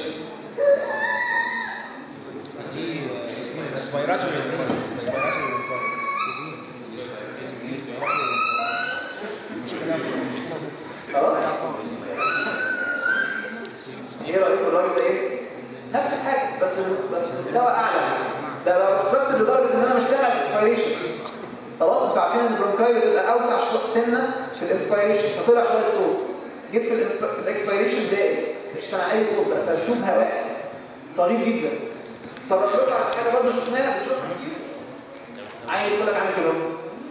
خلاص ايه رايكم الراجل ده ايه نفس الحاجه بس بس مستوى اعلى ده بقى obstructed لدرجه ان انا مش سامع الانسبيريشن خلاص انتوا عارفين ان البرونكاي بتبقى اوسع شو- سنه في الانسبيريشن فطلع شويه صوت جيت في الإنسب- في الاكسبيريشن داقت مش سامع اي صوت بقى سرسوب هواء صغير جدا طب اقول لكم على حاجه برضه شفناها بنشوفها كتير عايز يقول لك عامل كده اهو.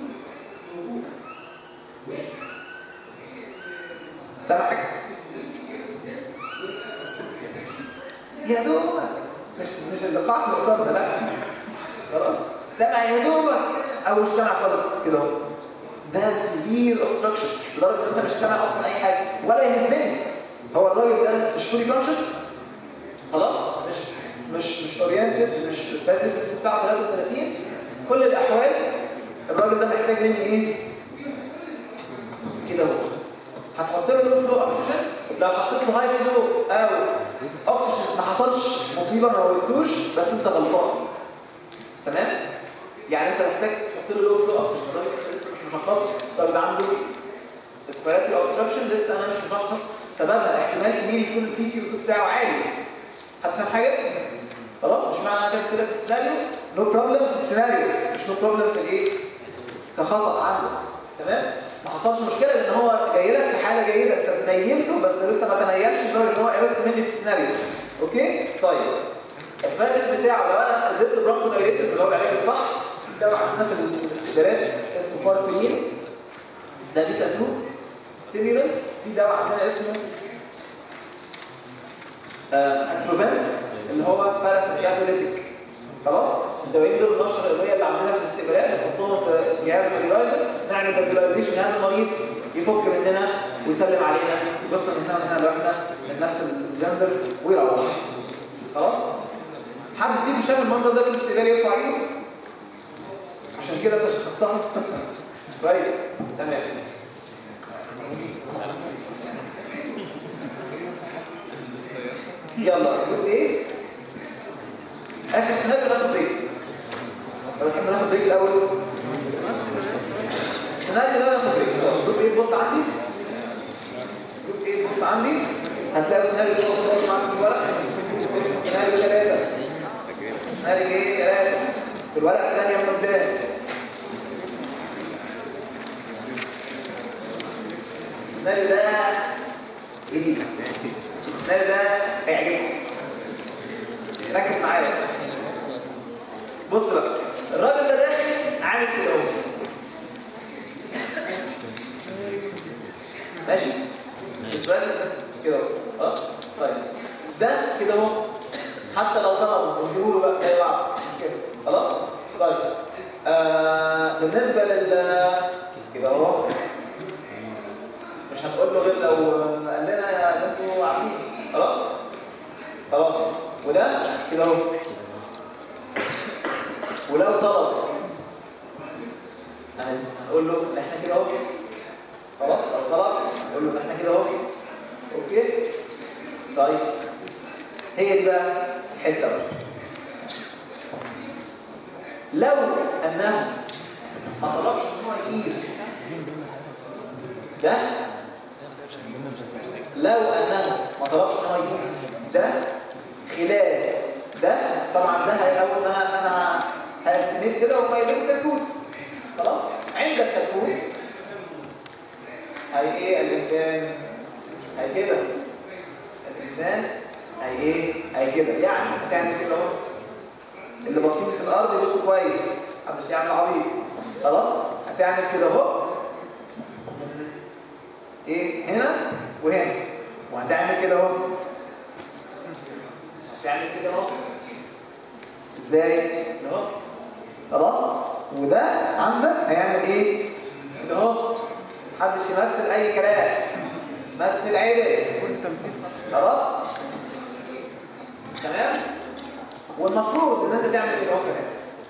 سامع حاجه يا دوبك مش مش اللقاح اللي قصادنا لا خلاص سامع يا دوبك او مش سامع خالص كده اهو ده سيفير اوبستراكشن لدرجه ان انت مش سامع اصلا اي حاجه ولا يهزني هو الراجل ده مش فولي كونشس خلاص مش مش مش اورينتد مش مش بس بتاعه 33 كل الاحوال الراجل ده محتاج مني ايه كده اهو هتحط له لو فلو اكسجين لو حطيت له هاي فلو او اكسجين ما حصلش مصيبه ما موتوش بس انت غلطان تمام يعني انت محتاج تحط له لو فلو اكسجين الراجل ده لسه مش مشخصه الراجل ده عنده ريسبيراتوري اوبستراكشن لسه انا مش مشخص سببها احتمال كبير يكون البي سي 2 بتاعه عالي هتفهم حاجه خلاص مش معنى كده كده في السيناريو نو بروبلم في السيناريو مش نو بروبلم في الايه كخطا عنده تمام ما حصلش مشكله لان هو جاي لك في حاله جيده انت نيمته بس لسه ما تنيلش لدرجه ان هو قرصت مني في السيناريو اوكي طيب الاسبراتيز بتاعه لو انا اديت له برونكو دايليترز اللي هو العلاج الصح في دواء عندنا في الاستخدامات اسمه فاربينين ده بيتا 2 ستيمولنت في دواء عندنا اسمه اتروفنت اللي هو باراسيمباثوليتيك خلاص الدوايين دول النشره الرئويه اللي عندنا في الاستقبالات بنحطهم في جهاز الريلايزر نعمل فيرجلايزيشن لهذا المريض يفك مننا ويسلم علينا يبص من هنا ومن هنا لو احنا من نفس الجندر ويروح خلاص حد فيكم شاف المنظر ده في الاستقبال يرفع ايده عشان كده انت شخصتها كويس تمام يلا نقول ايه اخر سيناريو ناخد بريك ولا تحب ناخد بريك الاول السيناريو ده ناخد بريك خلاص جروب ايه بص عندي جروب ايه بص عندي هتلاقوا سيناريو ده مكتوب معاك في الورق اسمه سيناريو ثلاثة سيناريو ايه ثلاثة في الورقة الثانية من قدام السيناريو ده جديد السيناريو ده هيعجبكم ركز معايا بص بقى الراجل ده داخل عامل كده اهو ماشي السؤال كده اهو خلاص طيب ده كده اهو حتى لو طلبوا نديهوله بقى زي بعض مش كده خلاص طيب آه بالنسبه لل كده اهو مش هنقول له غير لو قال لنا يا انتوا عارفين خلاص خلاص وده كده اهو ولو طلب هن- هنقول له ان احنا كده اهو خلاص لو طلب نقول له ان احنا كده اهو اوكي طيب هي دي بقى الحته بقى لو انه ما طلبش ان هو يقيس ده لو انه ما طلبش ان هو يقيس ده خلال ده طبعا ده هي- اول ما انا انا هستمد كده وما يجيب كتكوت خلاص عندك كتكوت هي ايه الانسان هي كده الانسان هي ايه هي كده يعني هتعمل كده اهو اللي باصين في الارض يبصوا كويس محدش يعمل عبيط خلاص هتعمل كده اهو من ايه هنا وهنا وهتعمل كده اهو هتعمل كده اهو ازاي كده اهو خلاص وده عندك هيعمل ايه كده اهو محدش يمثل اي كلام مثل عدل خلاص تمام والمفروض ان انت تعمل كده اهو كمان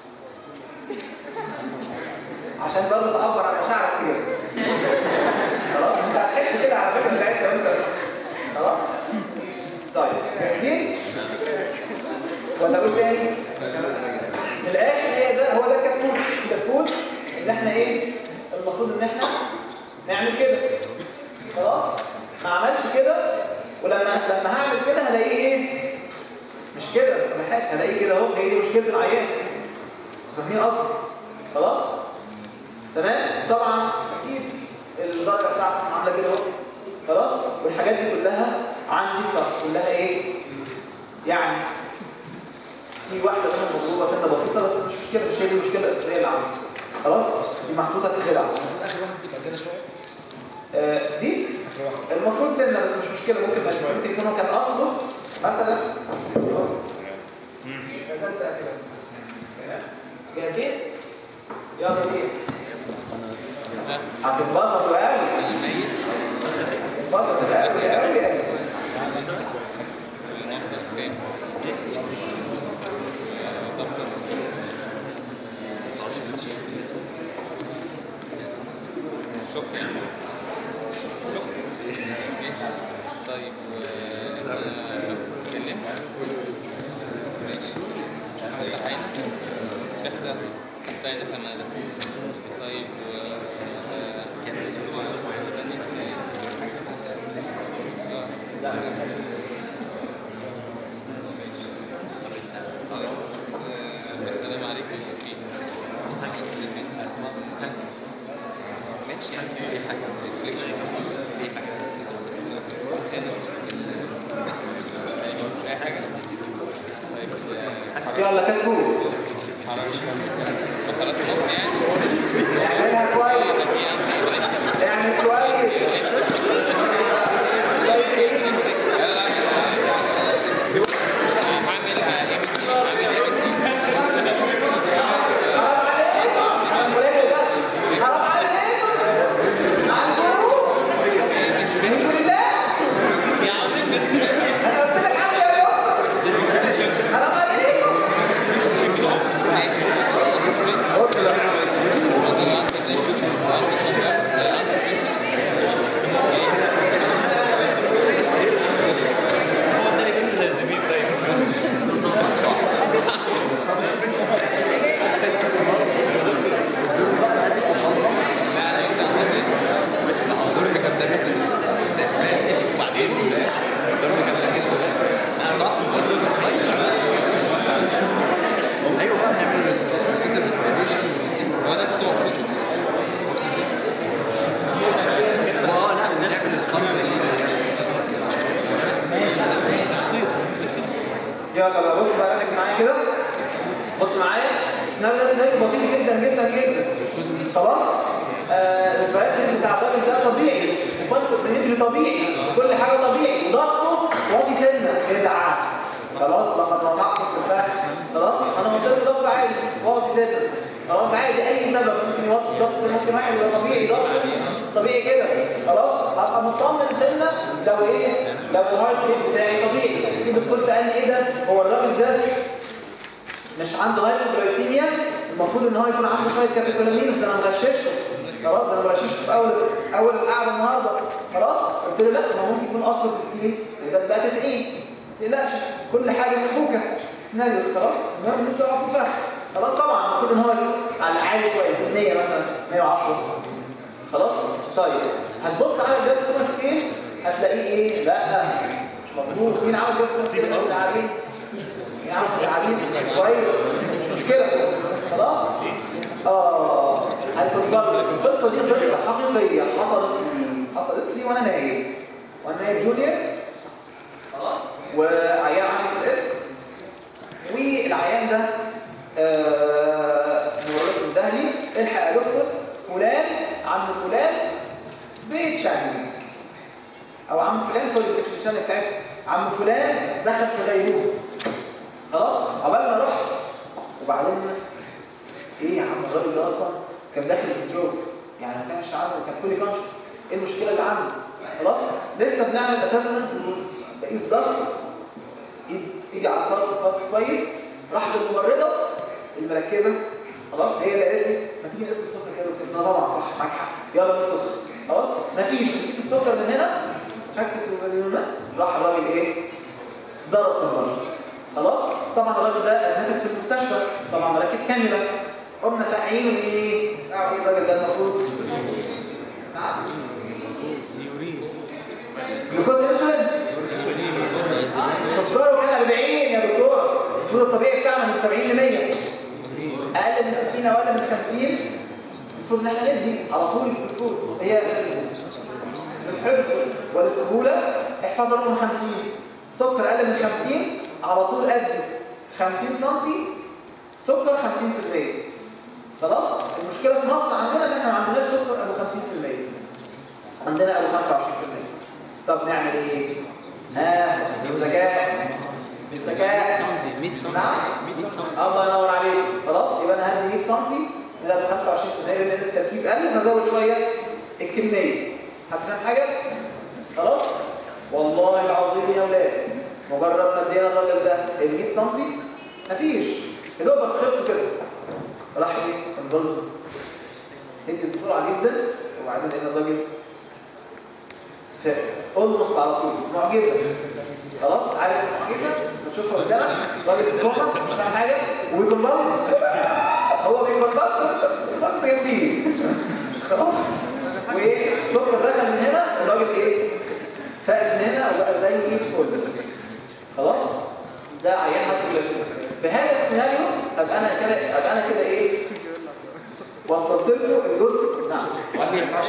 عشان برضه تعبر عن مشاعرك كتير خلاص انت هتحس كده على فكره ساعتها وانت خلاص طيب جاهزين ولا اقول تاني من الاخر هي ده هو ده الكتكوت الكتكوت اللي احنا ايه المفروض ان احنا نعمل كده خلاص ما عملش كده ولما لما هعمل كده هلاقيه ايه مش كده ولا حاجه هلاقيه كده اهو هي دي مشكله العيان انتوا فاهمين قصدي خلاص تمام طبعا اكيد الدرجه بتاعتك عامله كده اهو خلاص والحاجات دي كلها عندي كلها ايه يعني في واحده منهم مضروبه سنه بسيطه بس مش مشكله مش هي دي المشكله الاساسيه اللي عندي خلاص دي محطوطه كخدعه اخر واحد بتبقى زياده شويه آه، دي اخر واحد المفروض سنه بس مش مشكله ممكن ممكن يكون هو كان اصله مثلا كذا كده جاهزين يلا فين هتنبسطوا قوي الميت هتنبسطوا قوي قوي قوي المرضى فين؟ دكتور شكرا شكرا ماشي. طيب واحنا اتكلمنا مفتاحين شهدة مفتاحين كمان طيب السلام عليكم يا شفيق ماشي يعني في حاجة ريفليكشن في حاجة أي حاجة طيب يلا كتكوت خلاص ممكن يعني اعملها كويس اعمل كويس كويس ايه هعملها ام سي هعملها ام سي حرام عليكم انا مراقب بقى حرام عليكم عنكم منكم لله انا قلت لك عني يا رب حرام عليكم بص بقى هو نفسه اكسجين يلا بقى بص بقى ركز معايا كده بص معايا السيناريو ده سيناريو بسيط جدا جدا جدا خلاص آه الاسبريت بتاع الراجل ده طبيعي والبانكوتريمتري طبيعي كل حاجه طبيعي ضغطه واطي سنه خدعه خلاص لقد وضعتم في الفخ خلاص انا منطقي ضغط عادي واطي سنه خلاص عادي اي سبب ممكن يوطي الضغط سنه ممكن واحد يبقى طبيعي ضغطه طبيعي كده خلاص هبقى مطمن سنه لو ايه لو الهارت ريت بتاعي طبيعي في دكتور سالني ايه ده هو الراجل ده مش عنده هايبوجلايسيميا المفروض ان هو يكون عنده شويه كاتيكولامينز ده انا مغششته خلاص ده انا مغششته في اول اول القعده النهارده خلاص قلت له لا ما ممكن يكون اصله 60 وزاد بقى 90 ما تقلقش كل حاجه محبوكه سيناريو خلاص المهم ان انتوا تقفوا فخ خلاص طبعا المفروض ان هو على عالي شويه 100 مثلا 110 خلاص طيب هتبص على الجهاز كوما سكيل هتلاقيه ايه لا مش مظبوط مين عمل جهاز كوما سكيل اللي قاعدين مين عمل اللي قاعدين كويس مش مشكله خلاص اه هيكونفرت القصه دي قصه حقيقيه حصلت لي حصلت لي وانا نايم وانا نايم جونيور خلاص وعيان عندي في الاسم والعيان ده آه، ممرض ده لي الحق يا دكتور فلان عم فلان بيتشنج او عم فلان سوري مش بيتشنج ساعتها عم فلان دخل في غيبوبه خلاص عقبال ما رحت وبعدين ايه يا عم الراجل ده اصلا كان داخل بستروك يعني ما كانش عنده كان فولي كونشس ايه المشكله اللي عنده خلاص لسه بنعمل اساسمنت بقيس ضغط ايد ايدي على البلس البلس كويس راحت الممرضه المركزه خلاص هي اللي قالت لي ما تيجي نقيس السكر كده قلت لها طبعا صح معاك حق يلا نقيس السكر خلاص مفيش بنقيس السكر من هنا شكت وبدلنا راح الراجل ايه ضرب كونفرجنس خلاص طبعا الراجل ده اتنتج في المستشفى طبعا مراكب كامله قمنا فاعلين ايه فاعلين الراجل ده المفروض نعم جلوكوز انسولين سكره كان 40 يا دكتور المفروض الطبيعي بتاعنا من 70 ل 100 اقل من 60 او اقل من 50 المفروض ان احنا ندي على طول الجلوكوز هي للحفظ وللسهوله احفظ رقم 50 سكر اقل من 50 على طول ادي 50 سم سكر 50% خلاص المشكله في مصر عندنا ان احنا ما عندناش سكر ابو 50% عندنا ابو 25% طب نعمل ايه ها بالذكاء بالذكاء 100 سم نعم 100 سم الله ينور عليك خلاص يبقى انا هدي 100 سم نلعب ب 25% بما ان التركيز قل نزود شويه الكميه هتفهم حاجه خلاص والله العظيم يا اولاد مجرد ما ادينا الراجل ده ال 100 سم مفيش يا دوبك خلصوا كده راح ايه البلز ادي بسرعه جدا وبعدين لقينا الراجل اولموست على طول معجزه خلاص عارف المعجزه بتشوفها قدامك راجل في كوما مش فاهم حاجه وبيكونفرز هو بيكونفرز خلاص جنبيه خلاص وايه السكر دخل من هنا والراجل ايه فاق من هنا وبقى زي الفل خلاص ده عيان هايبوغلاسيميا بهذا السيناريو ابقى انا كده ابقى انا كده ايه وصلت له الجزء نعم وقبل ينفعش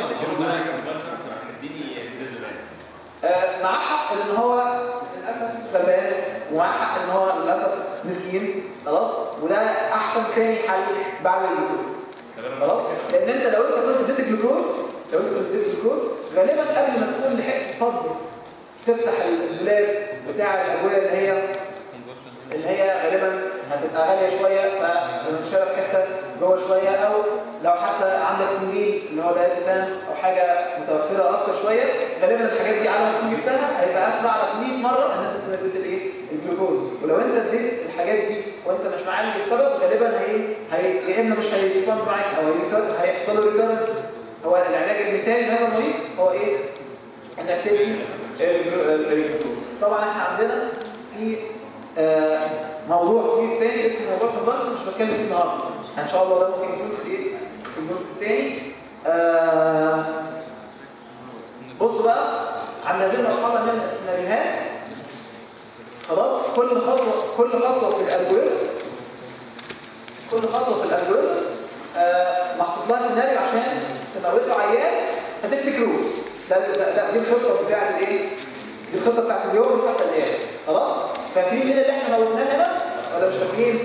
آه، معاه حق ان هو للاسف غلبان ومعاه حق ان هو للاسف مسكين خلاص وده احسن تاني حل بعد الجلوكوز خلاص لان انت لو انت كنت اديت جلوكوز لو انت كنت اديت جلوكوز غالبا قبل ما تكون لحقت تفضي تفتح الدولاب بتاع الادويه اللي هي اللي هي غالبا هتبقى غاليه شويه فمتشاله في حته جوه شويه او لو حتى عندك موريل اللي هو الازيفام او حاجه متوفره اكتر شويه غالبا الحاجات دي على ما تكون جبتها هيبقى اسرع لك 100 مره ان انت تكون اديت الايه الجلوكوز ولو انت اديت الحاجات دي وانت مش معالج السبب غالبا هي, هي يا اما مش هيسبوند معاك او هيك- هيحصل له ريكارنس هو العلاج المثالي لهذا المريض هو ايه انك تدي الجلو- الجلوكوز طبعا احنا عندنا في آه، موضوع كبير تاني اسمه موضوع الكونفرجن مش بتكلم فيه النهارده ان شاء الله ده ممكن يكون في الايه في الجزء الثاني آه بصوا بقى عند هذه المرحله من السيناريوهات خلاص كل خطوه كل خطوه في الالجوريثم كل خطوه في الالجوريثم آه محطوط لها سيناريو عشان تموتوا عيان هتفتكروه ده, ده, ده دي الخطه بتاعت الايه دي الخطه بتاعت اليوم والخطه الايه خلاص فاكرين مين اللي احنا موتناه هنا ولا مش فاكرين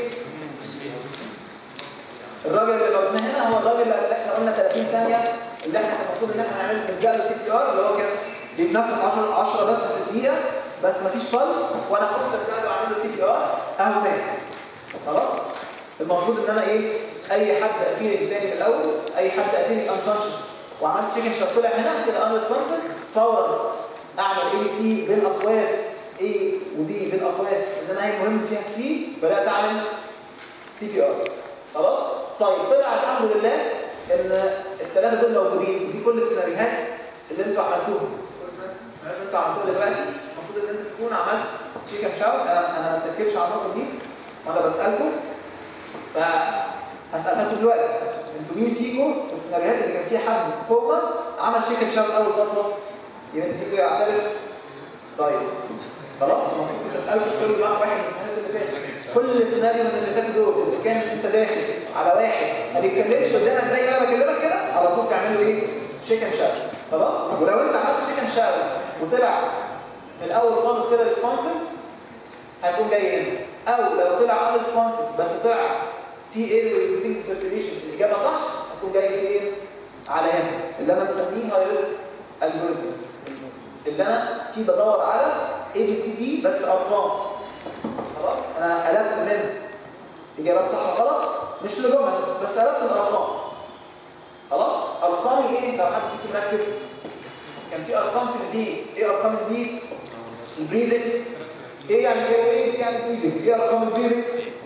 الراجل اللي موتناه هنا هو الراجل اللي احنا قلنا 30 ثانيه اللي احنا كان المفروض ان احنا نعمل نلجا له سي بي ار اللي هو كان بيتنفس 10 10 بس في الدقيقه بس مفيش بالس وانا خفت ارجع له اعمل له سي بي ار اهو مات خلاص المفروض ان انا ايه اي حد اتيني قدامي من الاول اي حد اتيني انكونشس وعملت تشيكن شوت طلع هنا كده ان ريسبونسيف فورا اعمل اي سي بين اقواس A وبي بين اقواس انما هي مهم فيها السي بدات اعمل سي بي ار خلاص طيب طلع الحمد لله ان الثلاثه دول موجودين ودي كل السيناريوهات اللي انتوا عملتوها كل السيناريوهات اللي انتوا عملتوها دلوقتي المفروض ان انت تكون عملت تشيكن شاوت انا انا ما بتكلمش على النقطه دي وانا بسالكم فهسألها لكم دلوقتي انتوا مين فيكم في السيناريوهات اللي كان فيها حد في كوما عمل شيكن شاوت اول خطوه يبقى انت يجي يعترف طيب خلاص المفروض كنت اسالك في كل واحد من السيناريوهات اللي فاتت كل سيناريو من اللي فاتوا دول اللي كان انت داخل على واحد ما بيتكلمش قدامك زي ما انا بكلمك كده على طول تعمل له ايه شيكن شاوت خلاص ولو انت عملت شيكن شاوت وطلع من الاول خالص كده ريسبونسيف هتقوم جاي هنا او لو طلع ان ريسبونسيف بس طلع في ايه ريبريزنج سيركيليشن الاجابه صح هتقوم جاي فين على هنا اللي انا مسميه هاي ريسك الجوريثم اللي انا فيه بدور على اي بي سي دي بس ارقام خلاص انا قلبت من اجابات صح غلط مش لجمل بس قلبت الارقام خلاص ارقامي ايه لو حد فيكم مركز كان في ارقام في البي ايه ارقام البي البريذنج ايه يعني ايه ايه يعني بريذنج ايه ارقام البريذنج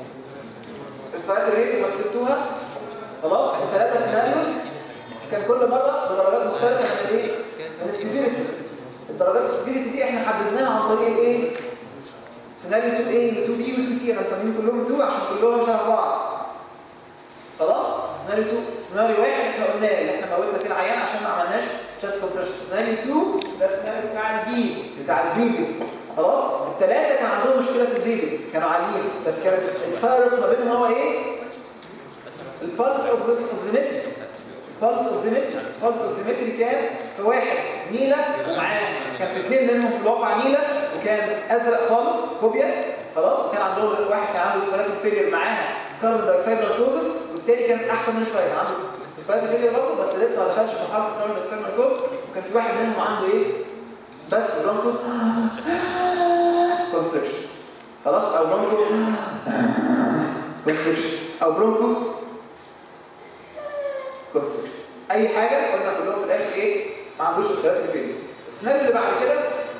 اسمعت الريتنج مثلتوها خلاص في ثلاثه سيناريوز كان كل مره بدرجات مختلفه من الايه من السيفيريتي الدرجات السيفيريتي دي احنا حددناها عن طريق الايه سيناريو 2A و 2B و 2C انا مسميهم كلهم 2 عشان كلهم شبه بعض خلاص سيناريو 2 سيناريو واحد احنا قلناه اللي احنا موتنا فيه العيان عشان ما عملناش تشاست كومبريشن سيناريو 2 ده السيناريو بتاع البي بتاع البريدنج خلاص الثلاثه كان عندهم مشكله في البريدنج كانوا عاليين بس كانت الفارق ما بينهم هو ايه البالس اوكسيمتري البالس اوكسيمتري البالس اوكسيمتري كان في واحد نيله ومعاه كان في اثنين منهم في الواقع نيله وكان ازرق خالص كوبيا خلاص وكان عندهم واحد كان عنده سبيراتيك فيلير معاها كاربون دايوكسيد ناركوزس والتاني كان احسن منه شويه كان عنده سبيراتيك فيلير برضه بس لسه ما دخلش في مرحله الكاربون دايوكسيد ناركوزس وكان في واحد منهم عنده ايه بس برونكو كونستريكشن خلاص او برونكو كونستريكشن او برونكو كونستريكشن اي حاجه قلنا كلهم في الاخر ايه ما عندوش مشكلات الفيلير السيناريو اللي بعد كده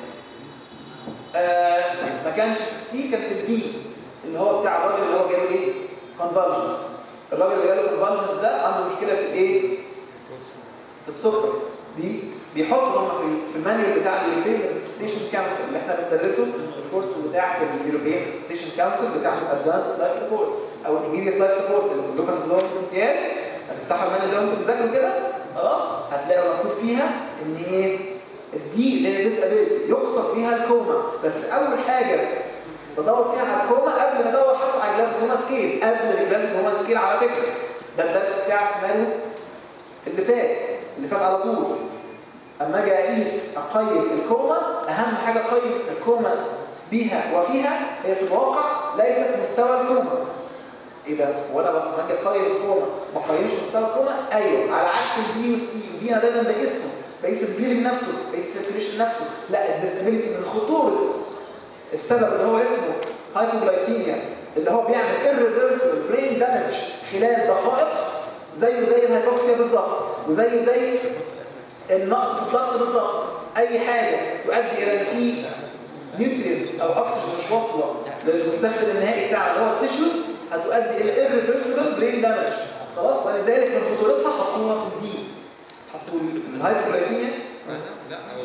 آه ما كانش في السي كان في الدي اللي هو بتاع الراجل اللي هو جاله ايه كونفالجنس الراجل اللي جاله كونفالجنس ده عنده مشكله في الايه في السكر بي بيحطوا هم في في المانيوال بتاع اليوروبيان ستيشن كونسل اللي احنا بندرسه في الكورس بتاع اليوروبيان ستيشن كونسل بتاع الادفانس لايف سبورت او الايميديت لايف سبورت اللي كلكم هتاخدوها في امتياز هتفتحوا المانيوال ده وانتم بتذاكروا كده خلاص هتلاقوا مكتوب فيها ان ايه الدي اللي هي ديسابيلتي يقصد بيها الكوما بس اول حاجه بدور فيها على الكوما قبل ما ادور حتى على جلاس كوما سكيل قبل الجلاس كوما سكيل على فكره ده الدرس بتاع السيناريو اللي فات اللي فات على طول اما اجي اقيس اقيم الكوما اهم حاجه اقيم الكوما بيها وفيها هي في الواقع ليست مستوى الكوما ايه ده وانا لما اجي اقيم الكوما ما اقيمش مستوى الكوما ايوه على عكس البي والسي البي انا دايما بقيسهم بقيس البليدنج نفسه بقيس السيركيوليشن نفسه لا الديسابيلتي من خطوره السبب اللي هو اسمه هايبوغلايسيميا اللي هو بيعمل irreversible brain damage خلال دقائق زيه زي الهايبوكسيا بالظبط وزيه زي النقص في الضغط بالظبط اي حاجه تؤدي الى ان في نيوترينز او اكسجين مش واصله للمستخدم النهائي بتاعنا اللي هو التشوز هتؤدي الى irreversible brain damage خلاص ولذلك من خطورتها حطوها في الدي حطوا الهايبوغلايسيميا لا هو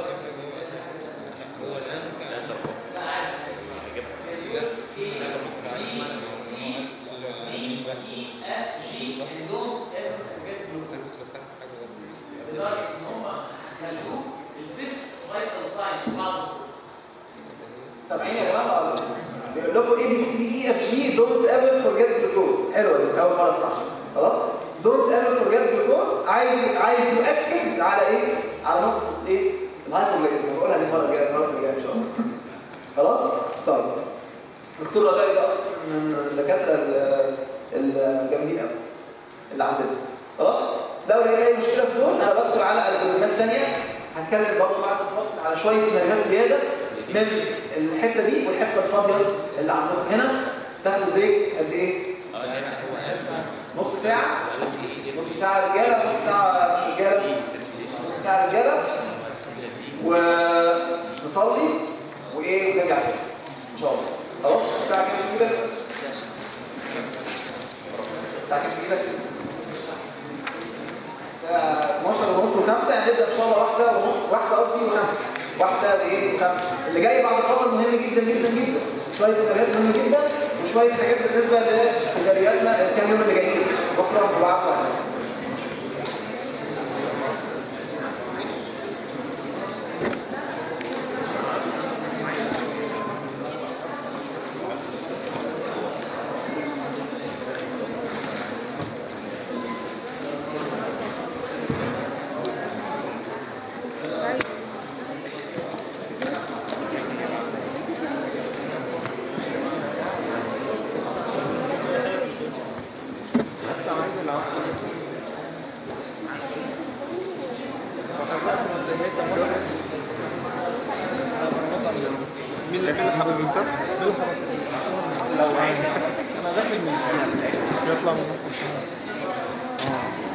هو الان لدرجه ان هم خلوه الفيفث فايتال ساين في بعض الطرق. سامعين يا جماعه ولا بيقول لكم اي بي سي دي اي اف جي دونت ايفر فورجيت جلوكوز حلوه دي اول مره اسمعها خلاص دونت ايفر فورجيت جلوكوز عايز عايز يؤكد على ايه على نقطه ايه الهايبوغلايسيميا بقولها دي المره الجايه المره الجايه ان شاء الله خلاص طيب دكتور رجائي ده اصلا من الدكاتره ال- الجامدين قوي اللي عندنا خلاص لو لقيت اي مشكله في دول انا بدخل على الجورنالات ثانيه هتكلم برضه بعد الفصل على شويه سيناريوهات زياده من الحته دي والحته الفاضيه اللي عندكم هنا تاخدوا بريك قد ايه؟ نص ساعه نص ساعه رجاله نص ساعه مش رجاله نص ساعه رجاله ونصلي وايه ونرجع تاني ان شاء الله خلاص الساعه كام في ايدك؟ الساعه كام في ايدك؟ الساعه 12 ونص و5 يعني نبدا ان شاء الله واحده ونص واحده قصدي وخمسه واحده بايه وخمسه اللي جاي بعد الفصل مهم جدا جدا جدا شويه سيناريوهات مهمه جدا وشويه حاجات بالنسبه لتجارياتنا الكام يوم اللي جايين بكره وبعد بعد مين اللي كان حافظ انت؟ لو انا داخل من يطلع من